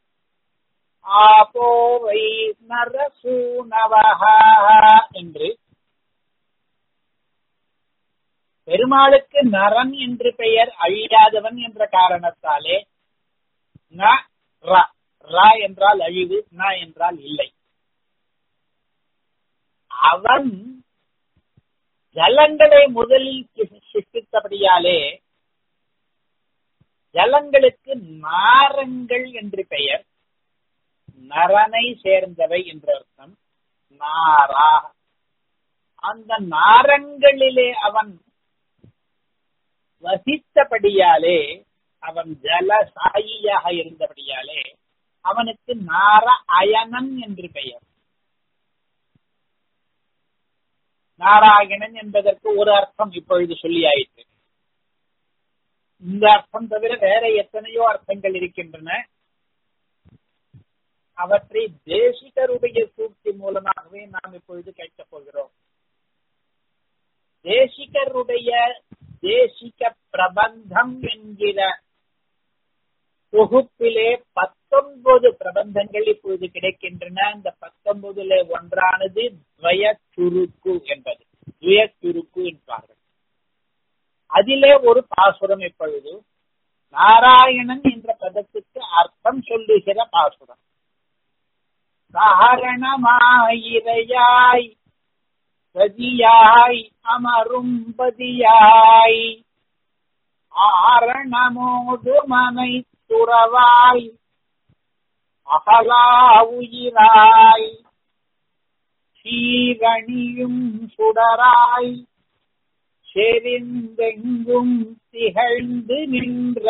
ஆபோ வை நரசூனவஹ என்று பெருமாளுக்கு நரன் என்று பெயர் அழியாதவன் என்ற காரணத்தாலே ந ர ரா என்றால் அழிவு நா என்றால் இல்லை அவன் ஜலங்களை முதலில் சிருஷ்டித்தபடியாலே ஜலங்களுக்கு நாரங்கள் என்று பெயர் நரனை சேர்ந்தவை என்ற அர்த்தம் நாரா அந்த நாரங்களிலே அவன் வசித்தபடியாலே அவன் ஜலசாயியாக இருந்தபடியாலே அவனுக்கு நார அயனன் என்று பெயர் நாராயணன் என்பதற்கு ஒரு அர்த்தம் இப்பொழுது சொல்லியாயிற்று இந்த அர்த்தம் தவிர வேற எத்தனையோ அர்த்தங்கள் இருக்கின்றன அவற்றை தேசிகருடைய சூழ்ச்சி மூலமாகவே நாம் இப்பொழுது கேட்கப் போகிறோம் தேசிகருடைய தேசிக பிரபந்தம் என்கிற தொகுப்பிலே பத்தொன்பது பிரபந்தங்கள் இப்பொழுது கிடைக்கின்றன அந்த பத்தொன்பதுல ஒன்றானது துவய சுருக்கு என்பது துவய சுருக்கு என்பார்கள் அதிலே ஒரு பாசுரம் இப்பொழுது நாராயணன் என்ற பதத்துக்கு அர்த்தம் சொல்லுகிற பாசுரம் காரணமாயிரையாய் பதியாய் அமரும் பதியாய் ஆரணமோடு மனை துறவாய் அகலா உயிராய் சீரணியும் சுடராய் செறிந்தெங்கும் திகழ்ந்து நின்ற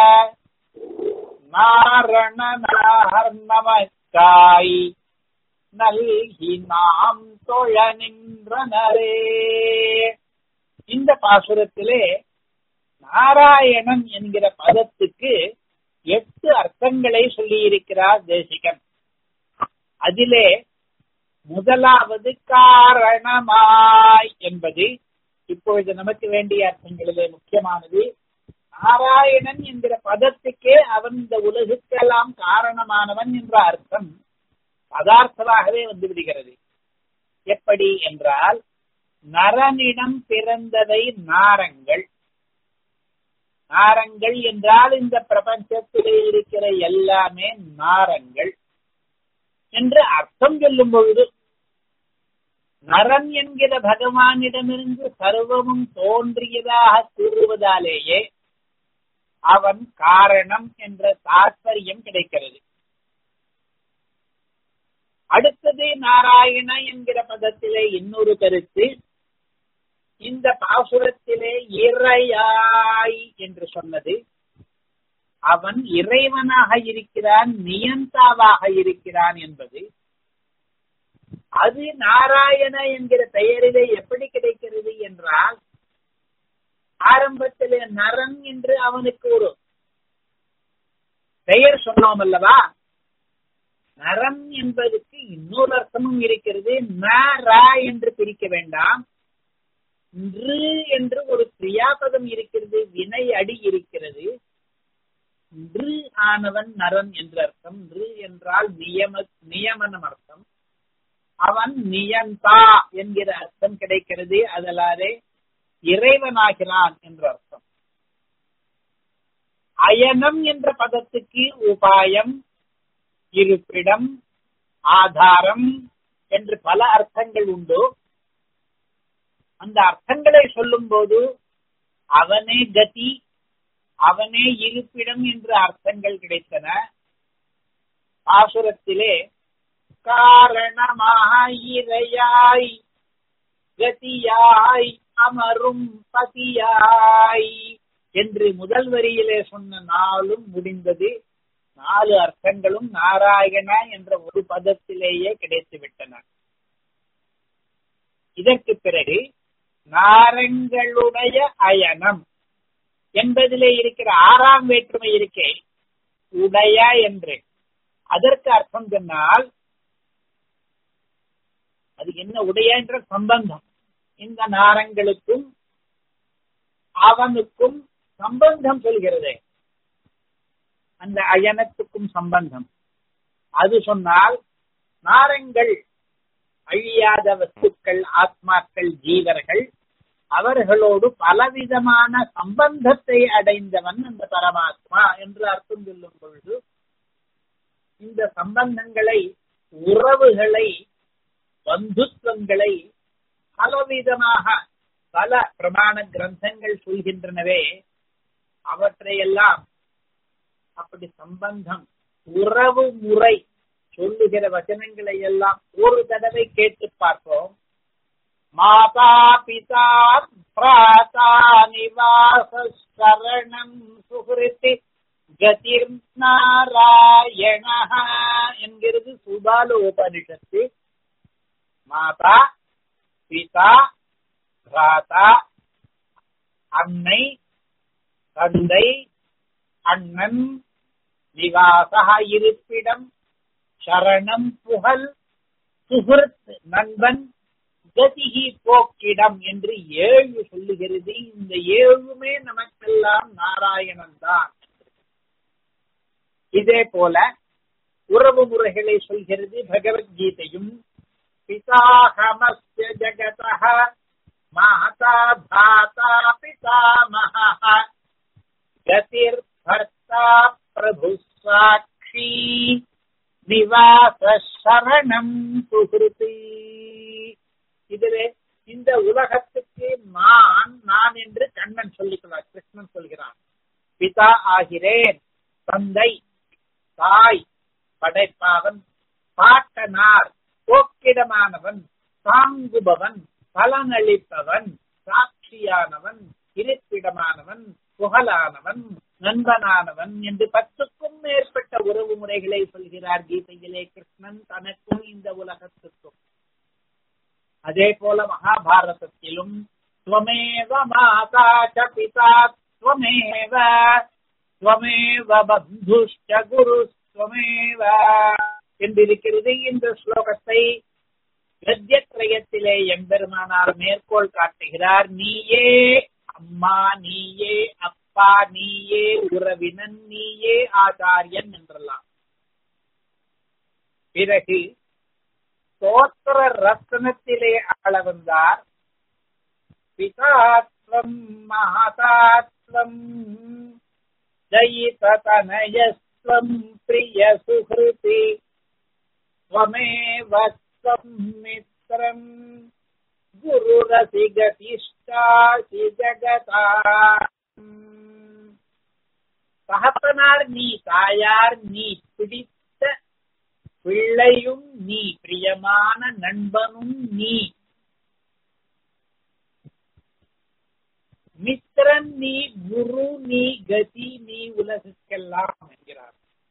நாரணனார் நமக்காய் நல்கி நாம் தொழ நின்றனரே இந்த பாசுரத்திலே நாராயணன் என்கிற பதத்துக்கு எட்டு அர்த்தங்களை சொல்லி இருக்கிறார் தேசிகன் அதிலே முதலாவது காரணமாய் என்பது இப்பொழுது நமக்கு வேண்டிய அர்த்தங்களிலே முக்கியமானது நாராயணன் என்கிற பதத்துக்கே அவன் இந்த உலகுக்கெல்லாம் காரணமானவன் என்ற அர்த்தம் பதார்த்தமாகவே வந்து விடுகிறது எப்படி என்றால் நரனிடம் பிறந்தவை நாரங்கள் நாரங்கள் என்றால் இந்த பிரபஞ்சத்திலே இருக்கிற எல்லாமே நாரங்கள் என்று அர்த்தம் சொல்லும் பொழுது நரன் என்கிற பகவானிடமிருந்து சர்வமும் தோன்றியதாக கூறுவதாலேயே அவன் காரணம் என்ற தாற்பயம் கிடைக்கிறது அடுத்தது நாராயண என்கிற பதத்திலே இன்னொரு கருத்து இந்த பாசுரத்திலே இறையாய் என்று சொன்னது அவன் இறைவனாக இருக்கிறான் நியந்தாவாக இருக்கிறான் என்பது அது நாராயண என்கிற பெயரிலே எப்படி கிடைக்கிறது என்றால் ஆரம்பத்திலே நரன் என்று அவனுக்கு ஒரு பெயர் சொன்னோம் அல்லவா நரம் என்பதற்கு இன்னொரு அர்த்தமும் இருக்கிறது ந ரா என்று பிரிக்க வேண்டாம் நிறு என்று ஒரு கிரியாபதம் இருக்கிறது வினை அடி இருக்கிறது நிறு ஆனவன் நரன் என்ற அர்த்தம் நிறு என்றால் நியம நியமனம் அர்த்தம் அவன் நியந்தா என்கிற அர்த்தம் கிடைக்கிறது அதலாதே இறைவனாகிறான் என்ற அர்த்தம் அயனம் என்ற பதத்துக்கு உபாயம் இருப்பிடம் ஆதாரம் என்று பல அர்த்தங்கள் உண்டு அந்த அர்த்தங்களை சொல்லும் போது அவனே கதி அவனே இருப்பிடம் என்ற அர்த்தங்கள் கிடைத்தன ஆசுரத்திலே காரணமாயிரையாய் கதியாய் அமரும் பதியாய் என்று முதல் வரியிலே சொன்ன நாளும் முடிந்தது நாலு அர்த்தங்களும் நாராயண என்ற ஒரு பதத்திலேயே கிடைத்து விட்டன இதற்கு பிறகு நாரங்களுடைய அயனம் என்பதிலே இருக்கிற ஆறாம் வேற்றுமை இருக்கே உடைய என்று அதற்கு அர்த்தம் சொன்னால் அது என்ன உடைய என்ற சம்பந்தம் இந்த நாரங்களுக்கும் அவனுக்கும் சம்பந்தம் சொல்கிறது அந்த அயனத்துக்கும் சம்பந்தம் அது சொன்னால் நாரங்கள் அழியாத வஸ்துக்கள் ஆத்மாக்கள் ஜீவர்கள் அவர்களோடு பலவிதமான சம்பந்தத்தை அடைந்தவன் அந்த பரமாத்மா என்று அர்த்தம் சொல்லும் பொழுது இந்த சம்பந்தங்களை உறவுகளை பந்துத்துவங்களை பலவிதமாக பல பிரமாண கிரந்தங்கள் சொல்கின்றனவே அவற்றையெல்லாம் அப்படி சம்பந்தம் உறவு முறை சொல்லுகிற வச்சனங்களை எல்லாம் ஒரு தடவை கேட்டு பார்ப்போம் மாதா பிதா பிராதா நிவாச சரணம் சுகிருத்தி கதிர் நாராயண என்கிறது சுபால உபனிஷத்து மாதா பிதா பிராதா அன்னை தந்தை அண்ணன் நிவாசா இருப்பிடம் சரணம் புகழ் சுகிருத் நண்பன் கதிகி போக்கிடம் என்று ஏழு சொல்லுகிறது இந்த ஏழுமே நமக்கெல்லாம் நாராயணன் தான் இதே போல உறவு முறைகளை சொல்கிறது பகவத்கீதையும் பிதாகமஸ்ய ஜகதः மாதா தாத்தா பிதாமகः கதிர் பர்த்தா பிரபு சாட்சி நிவாச சரணம் சுகிருதி இதிலே இந்த உலகத்துக்கு நான் நான் என்று கண்ணன் சொல்லிக்கிறார் கிருஷ்ணன் சொல்கிறான் பிதா ஆகிறேன் தந்தை தாய் படைப்பாவன் பாட்டனார் போக்கிடமானவன் தாங்குபவன் பலனளிப்பவன் சாட்சியானவன் இருப்பிடமானவன் புகழானவன் நண்பனானவன் என்று பத்துக்கும் மேற்பட்ட உறவு முறைகளை சொல்கிறார் கீதையிலே கிருஷ்ணன் தனக்கும் இந்த உலகத்துக்கும் அதே போல மகாபாரதத்திலும் துவமேவ மாதா ச பிதா துவமேவ துவமேவ பந்துஷ்ட குரு துவமேவ என்றிருக்கிறது இந்த ஸ்லோகத்தை கத்தியத்திரயத்திலே எம்பெருமானார் மேற்கோள் காட்டுகிறார் நீயே அம்மா நீயே அப்பா நீயே உறவினன் நீயே ஆச்சாரியன் என்றெல்லாம் பிறகு ஸ்தோத்திர ரத்னத்திலே அளவந்தார் பிதாத்வம் மகாதாத்வம் ஜயிதனயஸ்வம் பிரிய சுகிருதி त्वमेव त्वम् मित्रम् குருரசிகதிஷ்டாசி ஜகதா தகப்பனார் நீ தாயார் நீ பிடித்த பிள்ளையும் நீ பிரியமான நண்பனும் நீ மித்திரன் நீ குரு நீ கதி நீ உலகுக்கெல்லாம் என்கிறார்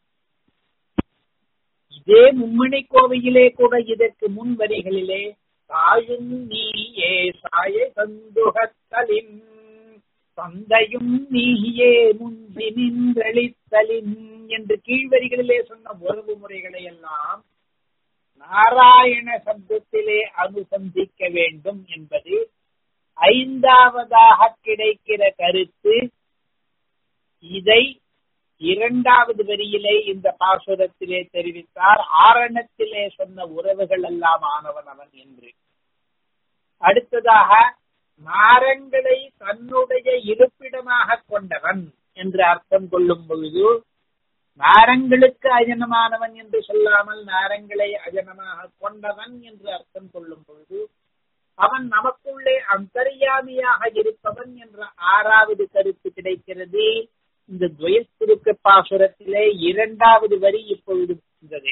இதே மும்மணி கோவையிலே கூட இதற்கு முன் வரிகளிலே தாயும் நீயே சாய சந்துகத்தலின் தந்தையும் நீயே முந்தி நின்றளித்தலின் என்று கீழ்வரிகளிலே சொன்ன உறவு முறைகளை எல்லாம் நாராயண சப்தத்திலே அனுசந்திக்க வேண்டும் என்பது ஐந்தாவதாக கிடைக்கிற கருத்து இதை இரண்டாவது வரியிலே இந்த பாசுரத்திலே தெரிவித்தார் ஆரணத்திலே சொன்ன உறவுகள் எல்லாம் ஆனவன் அவன் என்று அடுத்ததாக நாரங்களை தன்னுடைய இருப்பிடமாக கொண்டவன் என்று அர்த்தம் கொள்ளும் பொழுது நாரங்களுக்கு அஜனமானவன் என்று சொல்லாமல் நாரங்களை அஜனமாக கொண்டவன் என்று அர்த்தம் கொள்ளும் பொழுது அவன் நமக்குள்ளே அந்தரியாமியாக இருப்பவன் என்ற ஆறாவது கருத்து கிடைக்கிறது இந்த துவயத்திருக்க பாசுரத்திலே இரண்டாவது வரி இப்பொழுது இருந்தது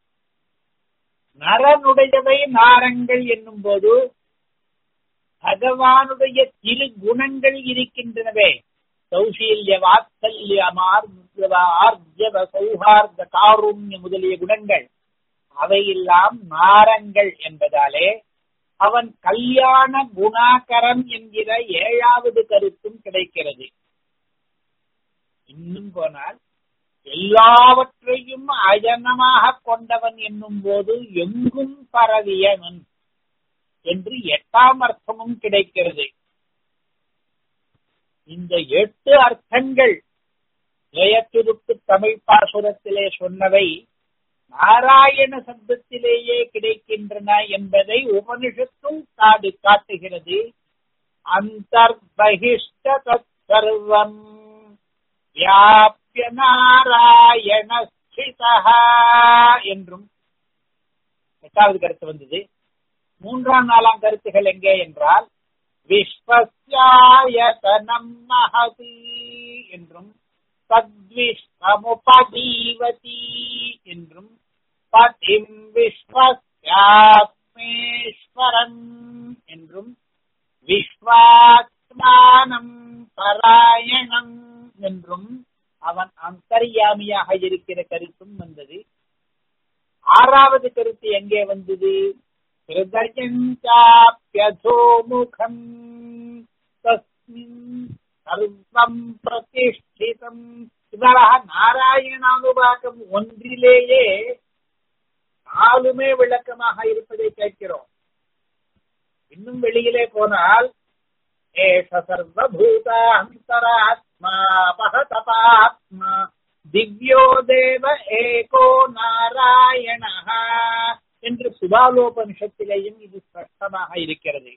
நரனுடையவை நாரங்கள் என்னும் போது பகவானுடைய திரு குணங்கள் இருக்கின்றனவே சௌசீல்ய வாத்சல்ய ஆர்ஜவ சௌஹார்த காருண்ய முதலிய குணங்கள் அவையெல்லாம் நாரங்கள் என்பதாலே அவன் கல்யாண குணாகரன் என்கிற ஏழாவது கருத்தும் கிடைக்கிறது இன்னும் போனால் எல்லாவற்றையும் அஜனமாக கொண்டவன் என்னும் போது எங்கும் பரவியவன் என்று எட்டாம் அர்த்தமும் கிடைக்கிறது இந்த எட்டு அர்த்தங்கள் ஜெயத்திருக்கு தமிழ் பாசுரத்திலே சொன்னவை நாராயண சப்தத்திலேயே கிடைக்கின்றன என்பதை உபனிஷத்தும் காடு காட்டுகிறது அந்தர்பகிஷ்ட தற்சர்வம் வியாபிய நாராயண பிரதிஷ்டிதா என்றும் எட்டாவது கருத்து வந்தது மூன்றாம் நாலாம் கருத்துகள் எங்கே என்றால் விஸ்வசியாயதனம் மகதி என்றும் தத்விஸ்வமுபதீவதி என்றும் பதிம் விஸ்வஸ்யாத்மேஸ்வரம் என்றும் விஸ்வாத்மானம் பராயணம் என்றும் அவன் அந்தர்யாமியாக இருக்கிற கருத்தும் வந்தது ஆறாவது கருத்து எங்கே வந்தது ஹிருதயஞ்சாப்யதோமுகம் தஸ்மின் சர்வம் பிரதிஷ்டிதம் இவராக நாராயணானுபாகம் ஒன்றிலேயே நாலுமே விளக்கமாக இருப்பதை கேட்கிறோம் இன்னும் வெளியிலே போனால் ஏஷ சர்வபூதாந்தராத்மா பகதபாத்மா திவ்யோ தேவ ஏகோ நாராயண என்று சுபாலோபனிஷத்திலேயும் இது ஸ்பஷ்டமாக இருக்கிறது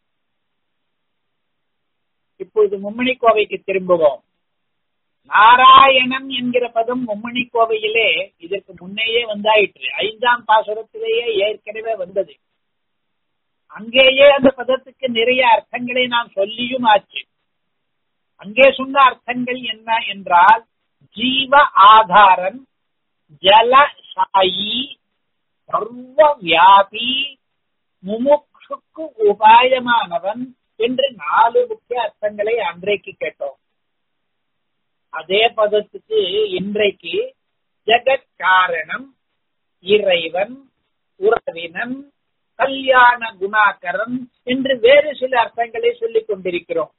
இப்பொழுது மும்மணி கோவைக்கு திரும்புவோம் நாராயணன் என்கிற பதம் மும்மணி கோவையிலே இதற்கு முன்னேயே வந்தாயிற்று ஐந்தாம் பாசுரத்திலேயே ஏற்கனவே வந்தது அங்கேயே அந்த பதத்துக்கு நிறைய அர்த்தங்களை நாம் சொல்லியும் ஆச்சு அங்கே சொன்ன அர்த்தங்கள் என்ன என்றால் ஜீவ ஆதாரன் ஜலசாயி சர்வ வியாபி முமுட்சுக்கு உபாயமானவன் என்று நாலு முக்கிய அர்த்தங்களை அன்றைக்கு கேட்டோம் அதே பதத்துக்கு இன்றைக்கு ஜெகத் காரணம் இறைவன் உறவினன் கல்யாண குணாகரன் என்று வேறு சில அர்த்தங்களை சொல்லிக் கொண்டிருக்கிறோம்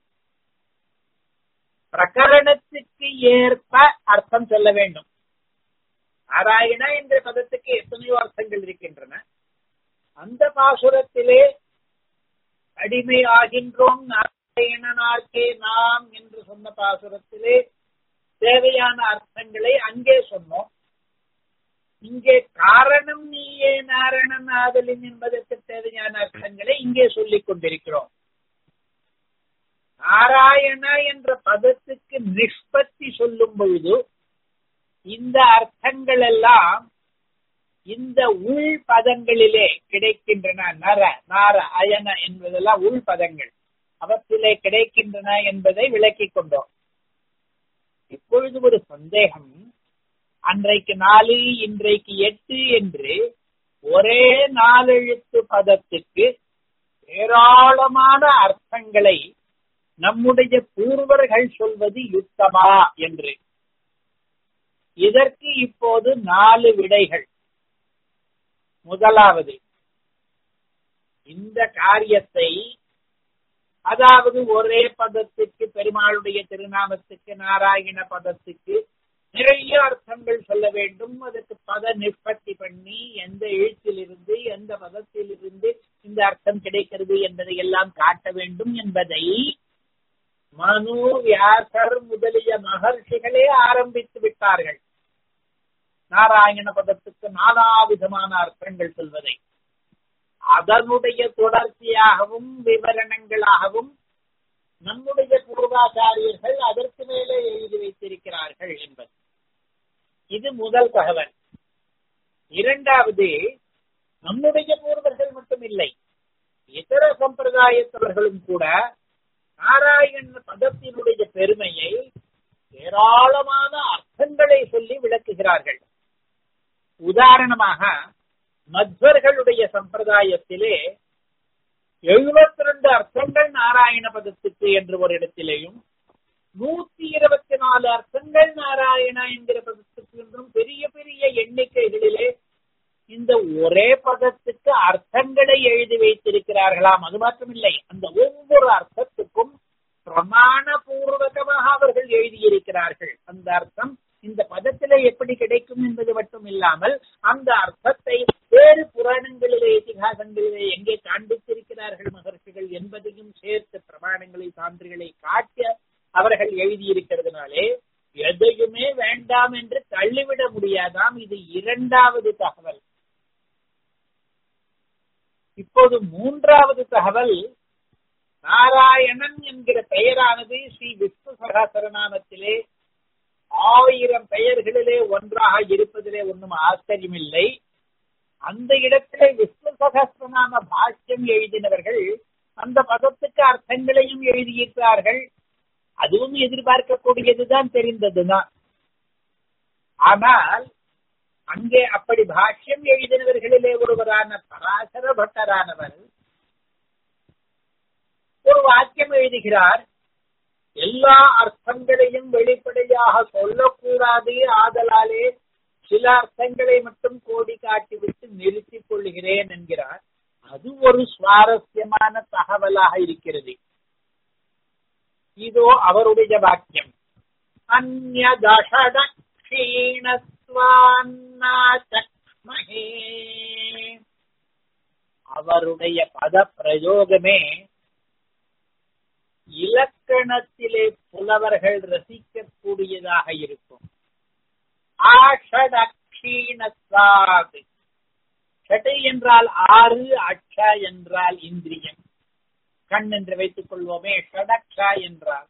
பிரகரணத்துக்கு ஏற்ப அர்த்தம் சொல்ல வேண்டும் நாராயண என்ற பதத்துக்கு எத்தனையோ அர்த்தங்கள் இருக்கின்றன அந்த பாசுரத்திலே அடிமை ஆகின்றோம் நாராயணனார்க்கே நாம் என்று சொன்ன பாசுரத்திலே தேவையான அர்த்தங்களை அங்கே சொன்னோம் இங்கே காரணம் நீயே நாரணன் ஆதலின் என்பதற்கு தேவையான அர்த்தங்களை இங்கே சொல்லிக் கொண்டிருக்கிறோம் நாராயண என்ற பதத்துக்கு நிஷ்பத்தி சொல்லும் பொழுது இந்த அர்த்தங்கள் எல்லாம் இந்த உள் பதங்களிலே கிடைக்கின்றன நர நார அயன என்பதெல்லாம் உள் பதங்கள் அவற்றிலே கிடைக்கின்றன என்பதை விளக்கிக் கொண்டோம் இப்பொழுது ஒரு சந்தேகம் அன்றைக்கு நாலு இன்றைக்கு எட்டு என்று ஒரே நாலெழுத்து பதத்துக்கு ஏராளமான அர்த்தங்களை நம்முடைய பூர்வர்கள் சொல்வது யுத்தமா என்று இதற்கு இப்போது நாலு விடைகள் முதலாவது இந்த காரியத்தை அதாவது ஒரே பதத்துக்கு பெருமாளுடைய திருநாமத்துக்கு நாராயண பதத்துக்கு நிறைய அர்த்தங்கள் சொல்ல வேண்டும் அதற்கு பத நிற்பத்தி பண்ணி எந்த எழுத்திலிருந்து எந்த பதத்திலிருந்து இந்த அர்த்தம் கிடைக்கிறது என்பதை எல்லாம் காட்ட வேண்டும் என்பதை மனு வியாசர் முதலிய மகர்ஷிகளே ஆரம்பித்து விட்டார்கள் நாராயண பதத்துக்கு நானா விதமான அர்த்தங்கள் சொல்வதை அதனுடைய தொடர்ச்சியாகவும் விவரணங்களாகவும் நம்முடைய பூர்வாச்சாரியர்கள் அதற்கு மேலே எழுதி வைத்திருக்கிறார்கள் என்பது இது முதல் தகவல் இரண்டாவது நம்முடைய பூர்வர்கள் மட்டுமில்லை இதர சம்பிரதாயத்தவர்களும் கூட நாராயண பதத்தினுடைய பெருமையை ஏராளமான அர்த்தங்களை சொல்லி விளக்குகிறார்கள் உதாரணமாக மத்வர்களுடைய சம்பிரதாயத்திலே எழுபத்தி ரெண்டு அர்த்தங்கள் நாராயண பதத்துக்கு என்று ஒரு இடத்திலேயும் நூத்தி இருபத்தி நாலு அர்த்தங்கள் நாராயணா என்கிற பதத்துக்கு என்றும் பெரிய பெரிய எண்ணிக்கைகளிலே இந்த ஒரே பதத்துக்கு அர்த்தங்களை எழுதி வைத்திருக்கிறார்களாம் அது மாத்திரமில்லை அந்த ஒவ்வொரு அர்த்தத்துக்கும் பிரமாண பூர்வகமாக அவர்கள் எழுதியிருக்கிறார்கள் அந்த அர்த்தம் இந்த பதத்திலே எப்படி கிடைக்கும் என்பது மட்டும் இல்லாமல் அந்த அர்த்தத்தை வேறு புராணங்களிலே இதிகாசங்களிலே எங்கே காண்பித்திருக்கிறார்கள் மகர்ஷிகள் என்பதையும் சேர்த்து பிரமாணங்களை சான்றுகளை காட்ட அவர்கள் எழுதியிருக்கிறதுனாலே எதையுமே வேண்டாம் என்று தள்ளிவிட முடியாதாம் இது இரண்டாவது தகவல் இப்போது மூன்றாவது தகவல் நாராயணன் என்கிற பெயரானது ஸ்ரீ விஷ்ணு சகசரநாமத்திலே ஆயிரம் பெயர்களிலே ஒன்றாக இருப்பதிலே ஒன்றும் ஆச்சரியமில்லை அந்த இடத்திலே விஷ்ணு சகஸ்ரநாம பாஷ்யம் எழுதினவர்கள் அந்த பதத்துக்கு அர்த்தங்களையும் எழுதியிருக்கிறார்கள் அதுவும் எதிர்பார்க்கக்கூடியதுதான் தெரிந்ததுதான் ஆனால் அங்கே அப்படி பாஷ்யம் எழுதினவர்களிலே ஒருவரான பராசர பட்டரானவர் ஒரு வாக்கியம் எழுதுகிறார் எல்லா அர்த்தங்களையும் வெளிப்படையாக சொல்லக்கூடாது ஆதலாலே சில அர்த்தங்களை மட்டும் கோடி காட்டிவிட்டு நிறுத்திக் கொள்கிறேன் என்கிறார் அது ஒரு சுவாரஸ்யமான தகவலாக இருக்கிறது இதோ அவருடைய வாக்கியம் அந்நதஷடக்ஷீணத்வான்னாச்சக்மஹே அவருடைய பத பிரயோகமே இலக்கணத்திலே புலவர்கள் ரசிக்கக்கூடியதாக இருக்கும் ஆஷடக்ஷீணத்வாத் ஷட்டு என்றால் ஆறு அக்ஷ என்றால் இந்திரியம் கண் என்று வைத்துக் கொள்வோமே ஷடக்ஷா என்றால்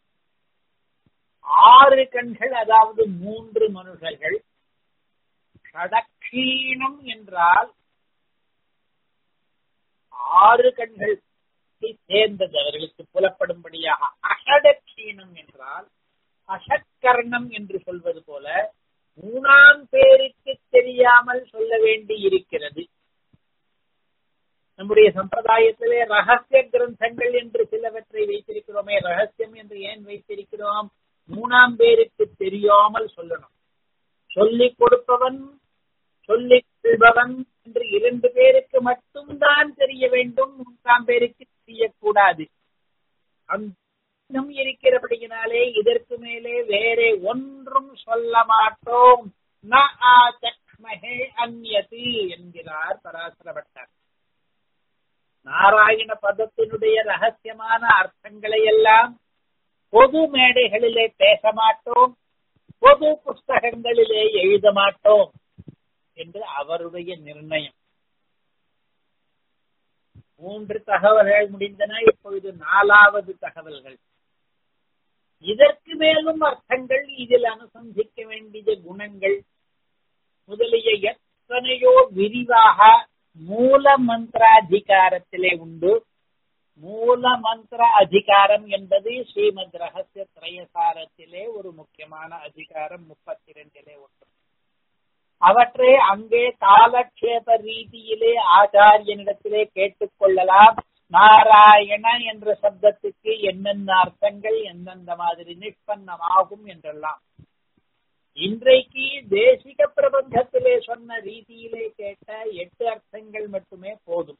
ஆறு கண்கள் அதாவது மூன்று மனுஷர்கள் ஷடக்ஷீணம் என்றால் ஆறு கண்கள் சேர்ந்தது அவர்களுக்கு புலப்படும்படியாக அஷடக்ஷீணம் என்றால் அஷட்கர்ணம் என்று சொல்வது போல மூணாம் பேருக்கு தெரியாமல் சொல்ல வேண்டி இருக்கிறது நம்முடைய சம்பிரதாயத்திலே ரகசிய கிரந்தங்கள் என்று சிலவற்றை வைத்திருக்கிறோமே ரகசியம் என்று ஏன் வைத்திருக்கிறோம் மூணாம் பேருக்கு தெரியாமல் சொல்லணும் சொல்லிக் கொடுப்பவன் சொல்லிக் கொள்பவன் என்று இரண்டு பேருக்கு மட்டும்தான் தெரிய வேண்டும் மூன்றாம் பேருக்கு தெரியக்கூடாது அந்த இருக்கிறபடியினாலே இதற்கு மேலே வேறே ஒன்றும் சொல்ல மாட்டோம் ந ஆச்சக்மஹே அந்யது என்கிறார் பராசரப்பட்டார் நாராயண பதத்தினுடைய ரகசியமான அர்த்தங்களை எல்லாம் பொது மேடைகளிலே பேச மாட்டோம் பொது புஸ்தகங்களிலே எழுத மாட்டோம் என்று அவருடைய நிர்ணயம் மூன்று தகவல்கள் முடிந்தன இப்பொழுது நாலாவது தகவல்கள் இதற்கு மேலும் அர்த்தங்கள் இதில் அனுசந்திக்க வேண்டிய குணங்கள் முதலிய எத்தனையோ விரிவாக மூல மந்திராதிகாரத்திலே உண்டு மூல மந்திர அதிகாரம் என்பது ஸ்ரீமத் ரகசிய திரயசாரத்திலே ஒரு முக்கியமான அதிகாரம் முப்பத்தி இரண்டிலே ஒன்று அவற்றை அங்கே காலக்ஷேப ரீதியிலே ஆச்சாரியனிடத்திலே கேட்டுக்கொள்ளலாம் நாராயண என்ற சப்தத்துக்கு என்னென்ன அர்த்தங்கள் எந்தெந்த மாதிரி நிஷ்பன்னமாகும் என்றெல்லாம் இன்றைக்கு தேசிக பிரபந்தத்திலே சொன்ன ரீதியிலே கேட்ட எட்டு அர்த்தங்கள் மட்டுமே போதும்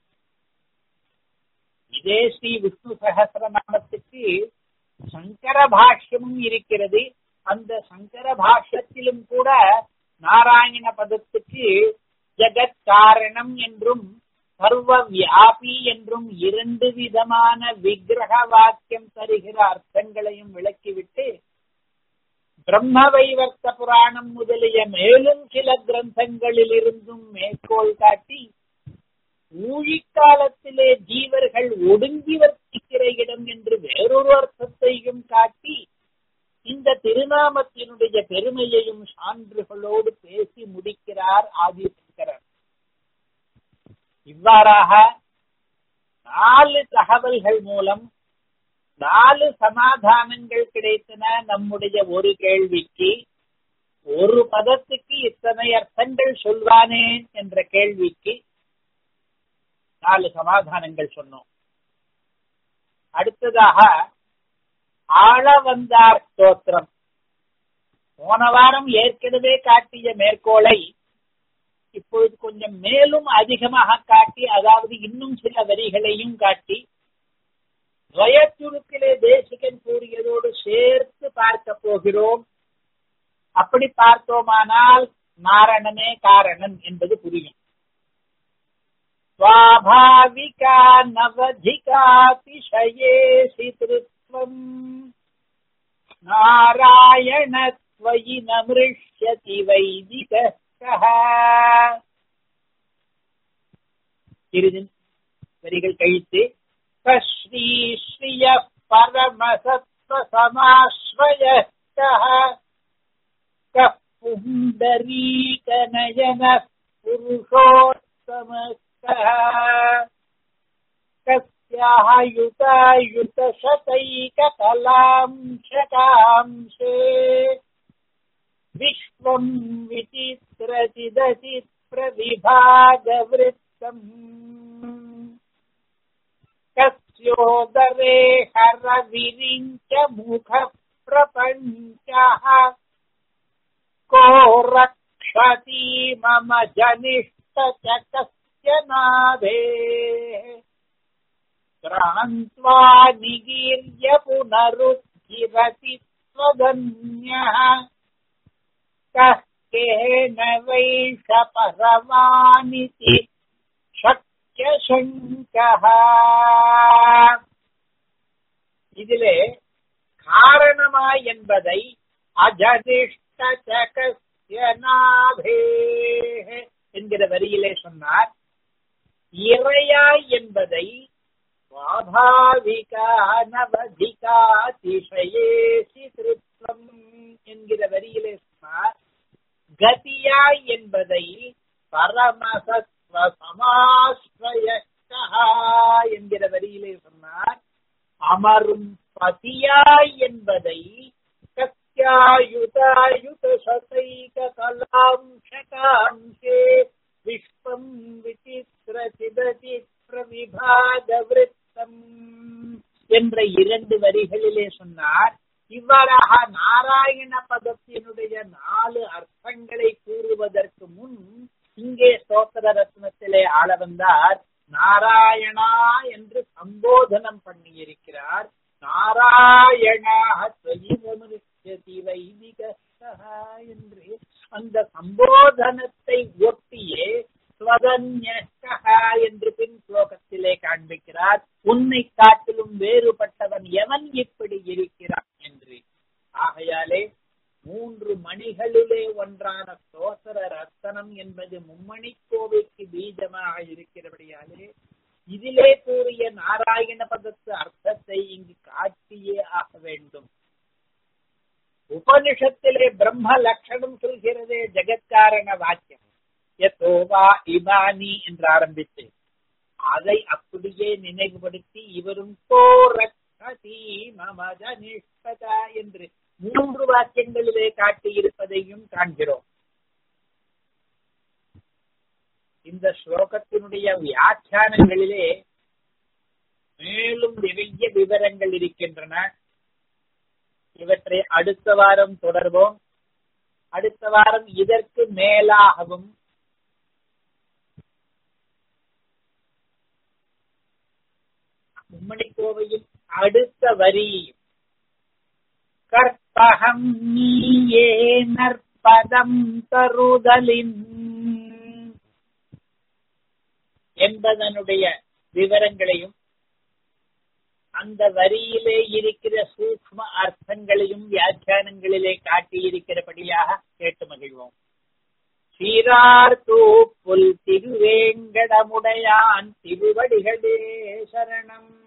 இதே ஸ்ரீ விஷ்ணு சகசிரநாமத்துக்கு சங்கர பாஷ்யமும் இருக்கிறது அந்த சங்கர பாஷ்யத்திலும் கூட நாராயண பதத்துக்கு ஜெகத் காரணம் என்றும் சர்வ வியாபி என்றும் இரண்டு விதமான விக்கிரக வாக்கியம் தருகிற அர்த்தங்களையும் விளக்கிவிட்டு பிரம்ம வைவர்த்த புராணம் முதலிய மேலும் சில கிரந்தங்களிலிருந்தும் மேற்கோள் காட்டி ஊழிக்காலத்திலே ஜீவர்கள் ஒடுங்கி வர்த்திக்கிற இடம் என்று வேறொரு அர்த்தத்தையும் காட்டி இந்த திருநாமத்தினுடைய பெருமையையும் சான்றுகளோடு பேசி முடிக்கிறார் ஆதிசங்கரர் இவ்வாறாக நாலு தகவல்கள் மூலம் நாலு சமாதானங்கள் கிடைத்தன நம்முடைய ஒரு கேள்விக்கு ஒரு பதத்துக்கு இத்தனை அர்த்தங்கள் சொல்வானேன் என்ற கேள்விக்கு நாலு சமாதானங்கள் சொன்னோம் அடுத்ததாக ஆள வந்தார் ஸ்தோத்திரம் போன வாரம் ஏற்கனவே காட்டிய மேற்கோளை இப்பொழுது கொஞ்சம் மேலும் அதிகமாக காட்டி அதாவது இன்னும் சில வரிகளையும் காட்டி துவயச்சுருக்கிலே தேசிகன் கூறியதோடு சேர்த்து பார்க்க போகிறோம் அப்படி பார்த்தோமானால் நாரணனே காரணன் என்பது புரியும் स्वाभाविका नवधिकातिशयेऽसि तृत्वम् नारायण त्वयि न मृष्यति वैदिकः कः சிறிது வரிகள் கழித்து ஸ்ரீ ஸ்ரீய பரமசத்வ சமாஸ்வய पुण्डरीकनयन पुरुषोत्तमस्तः कस्याः युतायुतशतैककलांशकांशे विश्वम् विचित्रचिदचिप्रविभागवृत्तम् कस्योदरे हरविरिञ्च मुखप्रपञ्चः को रक्षति मम जनिष्ठ च कस्य नाभे क्रान्त्वा निगीर्य पुनरुज्जिरति त्वदन्यः कः केन वैष परमानिति சக்கியசங்கः இதிலே காரணமாய் என்பதை அஜதிஷ்ட சகஸ்யநாபே என்கிற வரியிலே சொன்னார் இறையாய் என்பதை சுவாபாவிகா நவதிகா திசையேசி திருத்தம் என்கிற வரியிலே சொன்னார் கதியாய் என்பதை பரமசத் சமாஸ்ரயக்கா என்கிற வரியிலே சொன்னார் அமரும் பதியாய் என்பதை கத்யாயுதாயுத சதைக கலாம்சகாம்சே விஸ்வம் விசித்திர சிதசித்ர விபாக விருத்தம் என்ற இரண்டு வரிகளிலே சொன்னார் இவ்வாறாக நாராயண பதத்தினுடைய நாலு அர்த்தங்களை கூறுவதற்கு முன் இங்கே ஸ்தோத்திர ரத்னத்திலே ஆள வந்தார் நாராயணா என்று சம்போதனம் பண்ணியிருக்கிறார் நாராயணா வைதிக என்று அந்த சம்போதனத்தை ஒட்டியே ஸ்வதன்யகா என்று பின் ஸ்லோகத்திலே காண்பிக்கிறார் உன்னை காட்டிலும் வேறுபட்டவன் எவன் இப்படி இருக்கிறான் என்று ஆகையாலே மூன்று மணிகளிலே ஒன்றான சோசர ரத்தனம் என்பது மும்மணி கோவைக்கு பீஜமாக இருக்கிறபடியாலே இதிலே கூறிய நாராயண பதத்து அர்த்தத்தை இங்கு காட்டியே ஆக வேண்டும் உபனிஷத்திலே பிரம்ம லட்சணம் சொல்கிறதே ஜெகத்காரண வாக்கியம் எத்தோவா இமானி என்று ஆரம்பித்து அதை அப்படியே நினைவுபடுத்தி இவரும் கோரக்ஷதி மமத நிஷ்பதா என்று மூன்று வாக்கியங்களிலே காட்டியிருப்பதையும் காண்கிறோம் இந்த ஸ்லோகத்தினுடைய வியாக்கியானங்களிலே மேலும் நிறைய விவரங்கள் இருக்கின்றன இவற்றை அடுத்த வாரம் தொடர்வோம் அடுத்த வாரம் இதற்கு மேலாகவும் மும்மணி கோவையில் அடுத்த வரியும் கற்பகம் நீயே நற்பதம் தருதலின் என்பதனுடைய விவரங்களையும் அந்த வரியிலே இருக்கிற சூக்ம அர்த்தங்களையும் வியாக்கியானங்களிலே காட்டியிருக்கிறபடியாக கேட்டு மகிழ்வோம் சீரார்த்தூ புல் திருவேங்கடமுடையான் திருவடிகளே சரணம்